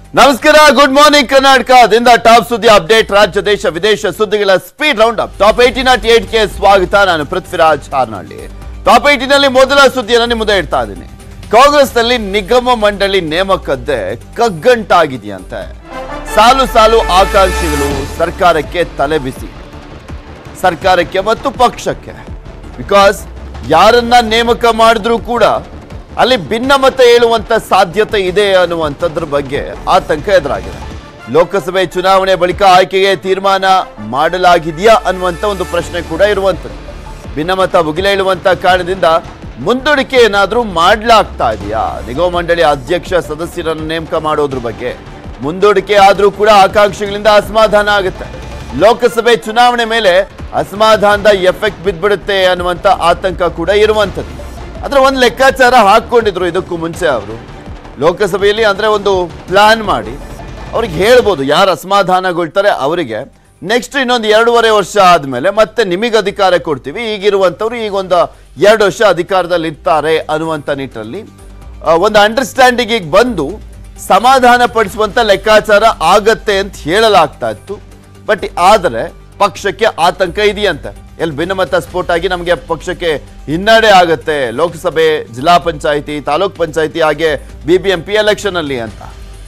ನಮಸ್ಕಾರ good morning ಕರ್ನಾಟಕದಿಂದ top ಸುದ್ದಿ ಅಪ್ಡೇಟ್ ರಾಜ್ಯ ದೇಶ ವಿದೇಶ ಸುದ್ದಿಗಳ speed round up top eighteen ಗೆ ಸ್ವಾಗತ ನಾನು ಪೃಥ್ವಿರಾಜ್ ಹಾರ್ನಹಳ್ಳಿ ಟಾಪ್ ಏಟಿನಲ್ಲಿ ಮೊದಲ ಸುದ್ದಿಯನ್ನು ನಿಮ್ಮ ಮುಂದೆ ಇಡ್ತಾ ಇದ್ದೀನಿ ಕಾಂಗ್ರೆಸ್ನಲ್ಲಿ ನಿಗಮ ಮಂಡಳಿ ನೇಮಕದ್ದೇ ಕಗ್ಗಂಟಾಗಿದೆಯಂತೆ ಸಾಲು ಸಾಲು ಆಕಾಂಕ್ಷಿಗಳು ಸರ್ಕಾರಕ್ಕೆ ತಲೆ ಬಿಸಿ ಸರ್ಕಾರಕ್ಕೆ ಮತ್ತು ಪಕ್ಷಕ್ಕೆ ಬಿಕಾಸ್ ಯಾರನ್ನ ನೇಮಕ ಮಾಡಿದ್ರೂ ಕೂಡ ಅಲ್ಲಿ ಭಿನ್ನಮತ ಹೇಳುವಂತ ಸಾಧ್ಯತೆ ಇದೆ ಅನ್ನುವಂಥದ್ರ ಬಗ್ಗೆ ಆತಂಕ ಎದುರಾಗಿದೆ ಲೋಕಸಭೆ ಚುನಾವಣೆ ಬಳಿಕ ಆಯ್ಕೆಗೆ ತೀರ್ಮಾನ ಮಾಡಲಾಗಿದೆಯಾ ಅನ್ನುವಂಥ ಒಂದು ಪ್ರಶ್ನೆ ಕೂಡ ಇರುವಂಥದ್ದು ಭಿನ್ನಮತ ಮುಗಿಲೇಳುವಂತ ಕಾರಣದಿಂದ ಮುಂದೂಡಿಕೆ ಏನಾದರೂ ಮಾಡಲಾಗ್ತಾ ಇದೆಯಾ ನಿಗಮ ಮಂಡಳಿ ಅಧ್ಯಕ್ಷ ಸದಸ್ಯರನ್ನು ನೇಮಕ ಮಾಡೋದ್ರ ಬಗ್ಗೆ ಮುಂದೂಡಿಕೆ ಆದರೂ ಕೂಡ ಆಕಾಂಕ್ಷಿಗಳಿಂದ ಅಸಮಾಧಾನ ಆಗುತ್ತೆ ಲೋಕಸಭೆ ಚುನಾವಣೆ ಮೇಲೆ ಅಸಮಾಧಾನದ ಎಫೆಕ್ಟ್ ಬಿದ್ದ್ಬಿಡುತ್ತೆ ಅನ್ನುವಂಥ ಆತಂಕ ಕೂಡ ಇರುವಂಥದ್ದು ಅದರ ಒಂದು ಲೆಕ್ಕಾಚಾರ ಹಾಕ್ಕೊಂಡಿದ್ರು ಇದಕ್ಕೂ ಮುಂಚೆ ಅವರು ಲೋಕಸಭೆಯಲ್ಲಿ ಅಂದ್ರೆ ಒಂದು ಪ್ಲಾನ್ ಮಾಡಿ ಅವ್ರಿಗೆ ಹೇಳ್ಬೋದು ಯಾರು ಅಸಮಾಧಾನಗೊಳ್ತಾರೆ ಅವರಿಗೆ ನೆಕ್ಸ್ಟ್ ಇನ್ನೊಂದು ಎರಡೂವರೆ ವರ್ಷ ಆದಮೇಲೆ ಮತ್ತೆ ನಿಮಗೆ ಅಧಿಕಾರ ಕೊಡ್ತೀವಿ ಈಗಿರುವಂಥವ್ರು ಈಗ ಒಂದು ಎರಡು ವರ್ಷ ಅಧಿಕಾರದಲ್ಲಿ ಇರ್ತಾರೆ ಅನ್ನುವಂಥ ನಿಟ್ಟಲ್ಲಿ ಆ, ಒಂದು ಅಂಡರ್ಸ್ಟ್ಯಾಂಡಿಂಗಿಗೆ ಬಂದು ಸಮಾಧಾನ ಪಡಿಸುವಂತ ಲೆಕ್ಕಾಚಾರ ಆಗತ್ತೆ ಅಂತ ಹೇಳಲಾಗ್ತಾ ಇತ್ತು ಬಟ್ ಆದರೆ ಪಕ್ಷಕ್ಕೆ ಆತಂಕ ಇದೆಯಂತೆ ಎಲ್ಲಿ ಭಿನ್ನಮತ ಸ್ಫೋಟ ಆಗಿ ನಮಗೆ ಪಕ್ಷಕ್ಕೆ ಹಿನ್ನಡೆ ಆಗತ್ತೆ ಲೋಕಸಭೆ ಜಿಲ್ಲಾ ಪಂಚಾಯಿತಿ ತಾಲೂಕ್ ಪಂಚಾಯಿತಿ ಹಾಗೆ B B M P election ಅಲ್ಲಿ ಅಂತ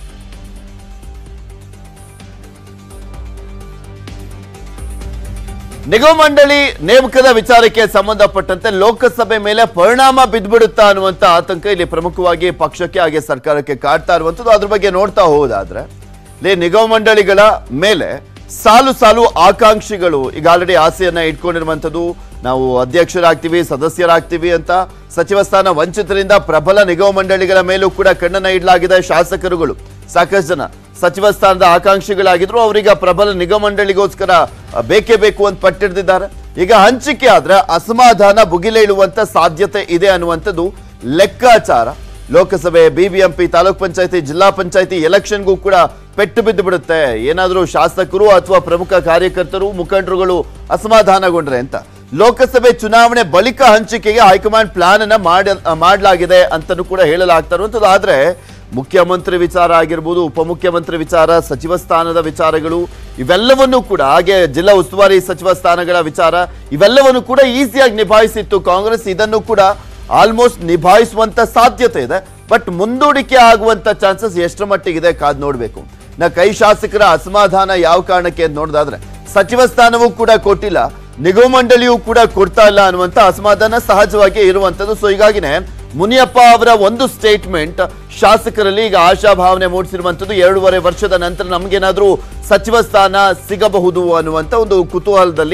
ನಿಗಮ ಮಂಡಳಿ ನೇಮಕದ ವಿಚಾರಕ್ಕೆ ಸಂಬಂಧಪಟ್ಟಂತೆ ಲೋಕಸಭೆ ಮೇಲೆ ಪರಿಣಾಮ ಬಿದ್ದ್ಬಿಡುತ್ತಾ ಅನ್ನುವಂತ ಆತಂಕ ಇಲ್ಲಿ ಪ್ರಮುಖವಾಗಿ ಪಕ್ಷಕ್ಕೆ ಹಾಗೆ ಸರ್ಕಾರಕ್ಕೆ ಕಾಡ್ತಾ ಇರುವಂತದ್ದು ಅದ್ರ ಬಗ್ಗೆ ನೋಡ್ತಾ ಹೋದಾದ್ರೆ ಇಲ್ಲಿ ನಿಗಮ ಮಂಡಳಿಗಳ ಮೇಲೆ ಸಾಲು ಸಾಲು ಆಕಾಂಕ್ಷಿಗಳು ಈಗ ಆಲ್ರೆಡಿ ಆಸೆಯನ್ನ ಇಟ್ಕೊಂಡಿರುವಂಥದ್ದು ನಾವು ಅಧ್ಯಕ್ಷರಾಗ್ತೀವಿ ಸದಸ್ಯರಾಗ್ತೀವಿ ಅಂತ ಸಚಿವ ಸ್ಥಾನ ವಂಚಿತರಿಂದ ಪ್ರಬಲ ನಿಗಮ ಮಂಡಳಿಗಳ ಮೇಲೂ ಕೂಡ ಕಣ್ಣನ್ನ ಇಡಲಾಗಿದೆ ಶಾಸಕರುಗಳು ಸಾಕಷ್ಟು ಜನ ಸಚಿವ ಸ್ಥಾನದ ಆಕಾಂಕ್ಷಿಗಳಾಗಿದ್ರು ಅವರೀಗ ಪ್ರಬಲ ನಿಗಮ ಮಂಡಳಿಗೋಸ್ಕರ ಅಹ್, ಬೇಕೇ ಬೇಕು ಅಂತ ಪಟ್ಟಿಡ್ತಿದ್ದಾರೆ ಈಗ ಹಂಚಿಕೆ ಆದ್ರೆ ಅಸಮಾಧಾನ ಭುಗಿಲೇಳುವಂತ ಸಾಧ್ಯತೆ ಇದೆ ಅನ್ನುವಂಥದ್ದು ಲೆಕ್ಕಾಚಾರ ಲೋಕಸಭೆ ಬಿಬಿಎಂಪಿ ತಾಲೂಕ್ ಪಂಚಾಯತಿ ಜಿಲ್ಲಾ ಪಂಚಾಯತಿ ಎಲೆಕ್ಷನ್ಗೂ ಕೂಡ ಪೆಟ್ಟು ಬಿದ್ದು ಬಿಡುತ್ತೆ ಏನಾದರೂ ಶಾಸಕರು ಅಥವಾ ಪ್ರಮುಖ ಕಾರ್ಯಕರ್ತರು ಮುಖಂಡರುಗಳು ಅಸಮಾಧಾನಗೊಂಡ್ರೆ ಅಂತ ಲೋಕಸಭೆ ಚುನಾವಣೆ ಬಳಿಕ ಹಂಚಿಕೆಗೆ ಹೈಕಮಾಂಡ್ ಪ್ಲಾನ್ ಅನ್ನ ಮಾಡ ಮಾಡಲಾಗಿದೆ ಅಂತಲೂ ಕೂಡ ಹೇಳಲಾಗ್ತಾ ಇರುವಂಥದ್ದು ಆದ್ರೆ ಮುಖ್ಯಮಂತ್ರಿ ವಿಚಾರ ಆಗಿರ್ಬೋದು ಉಪಮುಖ್ಯಮಂತ್ರಿ ವಿಚಾರ ಸಚಿವ ಸ್ಥಾನದ ವಿಚಾರಗಳು ಇವೆಲ್ಲವನ್ನೂ ಕೂಡ ಹಾಗೆ ಜಿಲ್ಲಾ ಉಸ್ತುವಾರಿ ಸಚಿವ ಸ್ಥಾನಗಳ ವಿಚಾರ ಇವೆಲ್ಲವನ್ನು ಕೂಡ ಈಸಿಯಾಗಿ ನಿಭಾಯಿಸಿತ್ತು ಕಾಂಗ್ರೆಸ್ ಇದನ್ನು ಕೂಡ ಆಲ್ಮೋಸ್ಟ್ ನಿಭಾಯಿಸುವಂತ ಸಾಧ್ಯತೆ ಇದೆ ಬಟ್ ಮುಂದೂಡಿಕೆ ಆಗುವಂತ ಚಾನ್ಸಸ್ ಎಷ್ಟರ ಮಟ್ಟಿಗಿದೆ ಕಾದ್ ನೋಡ್ಬೇಕು ನಾ ಕೈ ಶಾಸಕರ ಅಸಮಾಧಾನ ಯಾವ ಕಾರಣಕ್ಕೆ ಅಂತ ನೋಡಿದಾದ್ರೆ ಸಚಿವ ಸ್ಥಾನವೂ ಕೂಡ ಕೊಟ್ಟಿಲ್ಲ ನಿಗಮ ಮಂಡಳಿಯೂ ಕೂಡ ಕೊಡ್ತಾ ಇಲ್ಲ ಅನ್ನುವಂತ ಅಸಮಾಧಾನ ಸಹಜವಾಗಿ ಇರುವಂತದ್ದು ಸೊ ಹೀಗಾಗಿನೇ ಮುನಿಯಪ್ಪ ಅವರ ಒಂದು ಸ್ಟೇಟ್ಮೆಂಟ್ ಶಾಸಕರಲ್ಲಿ ಈಗ ಆಶಾಭಾವನೆ ಮೂಡಿಸಿರುವಂತದ್ದು ಎರಡೂವರೆ ವರ್ಷದ ನಂತರ ನಮ್ಗೇನಾದ್ರೂ ಸಚಿವ ಸ್ಥಾನ ಸಿಗಬಹುದು ಅನ್ನುವಂತ ಒಂದು ಕುತೂಹಲದಲ್ಲಿ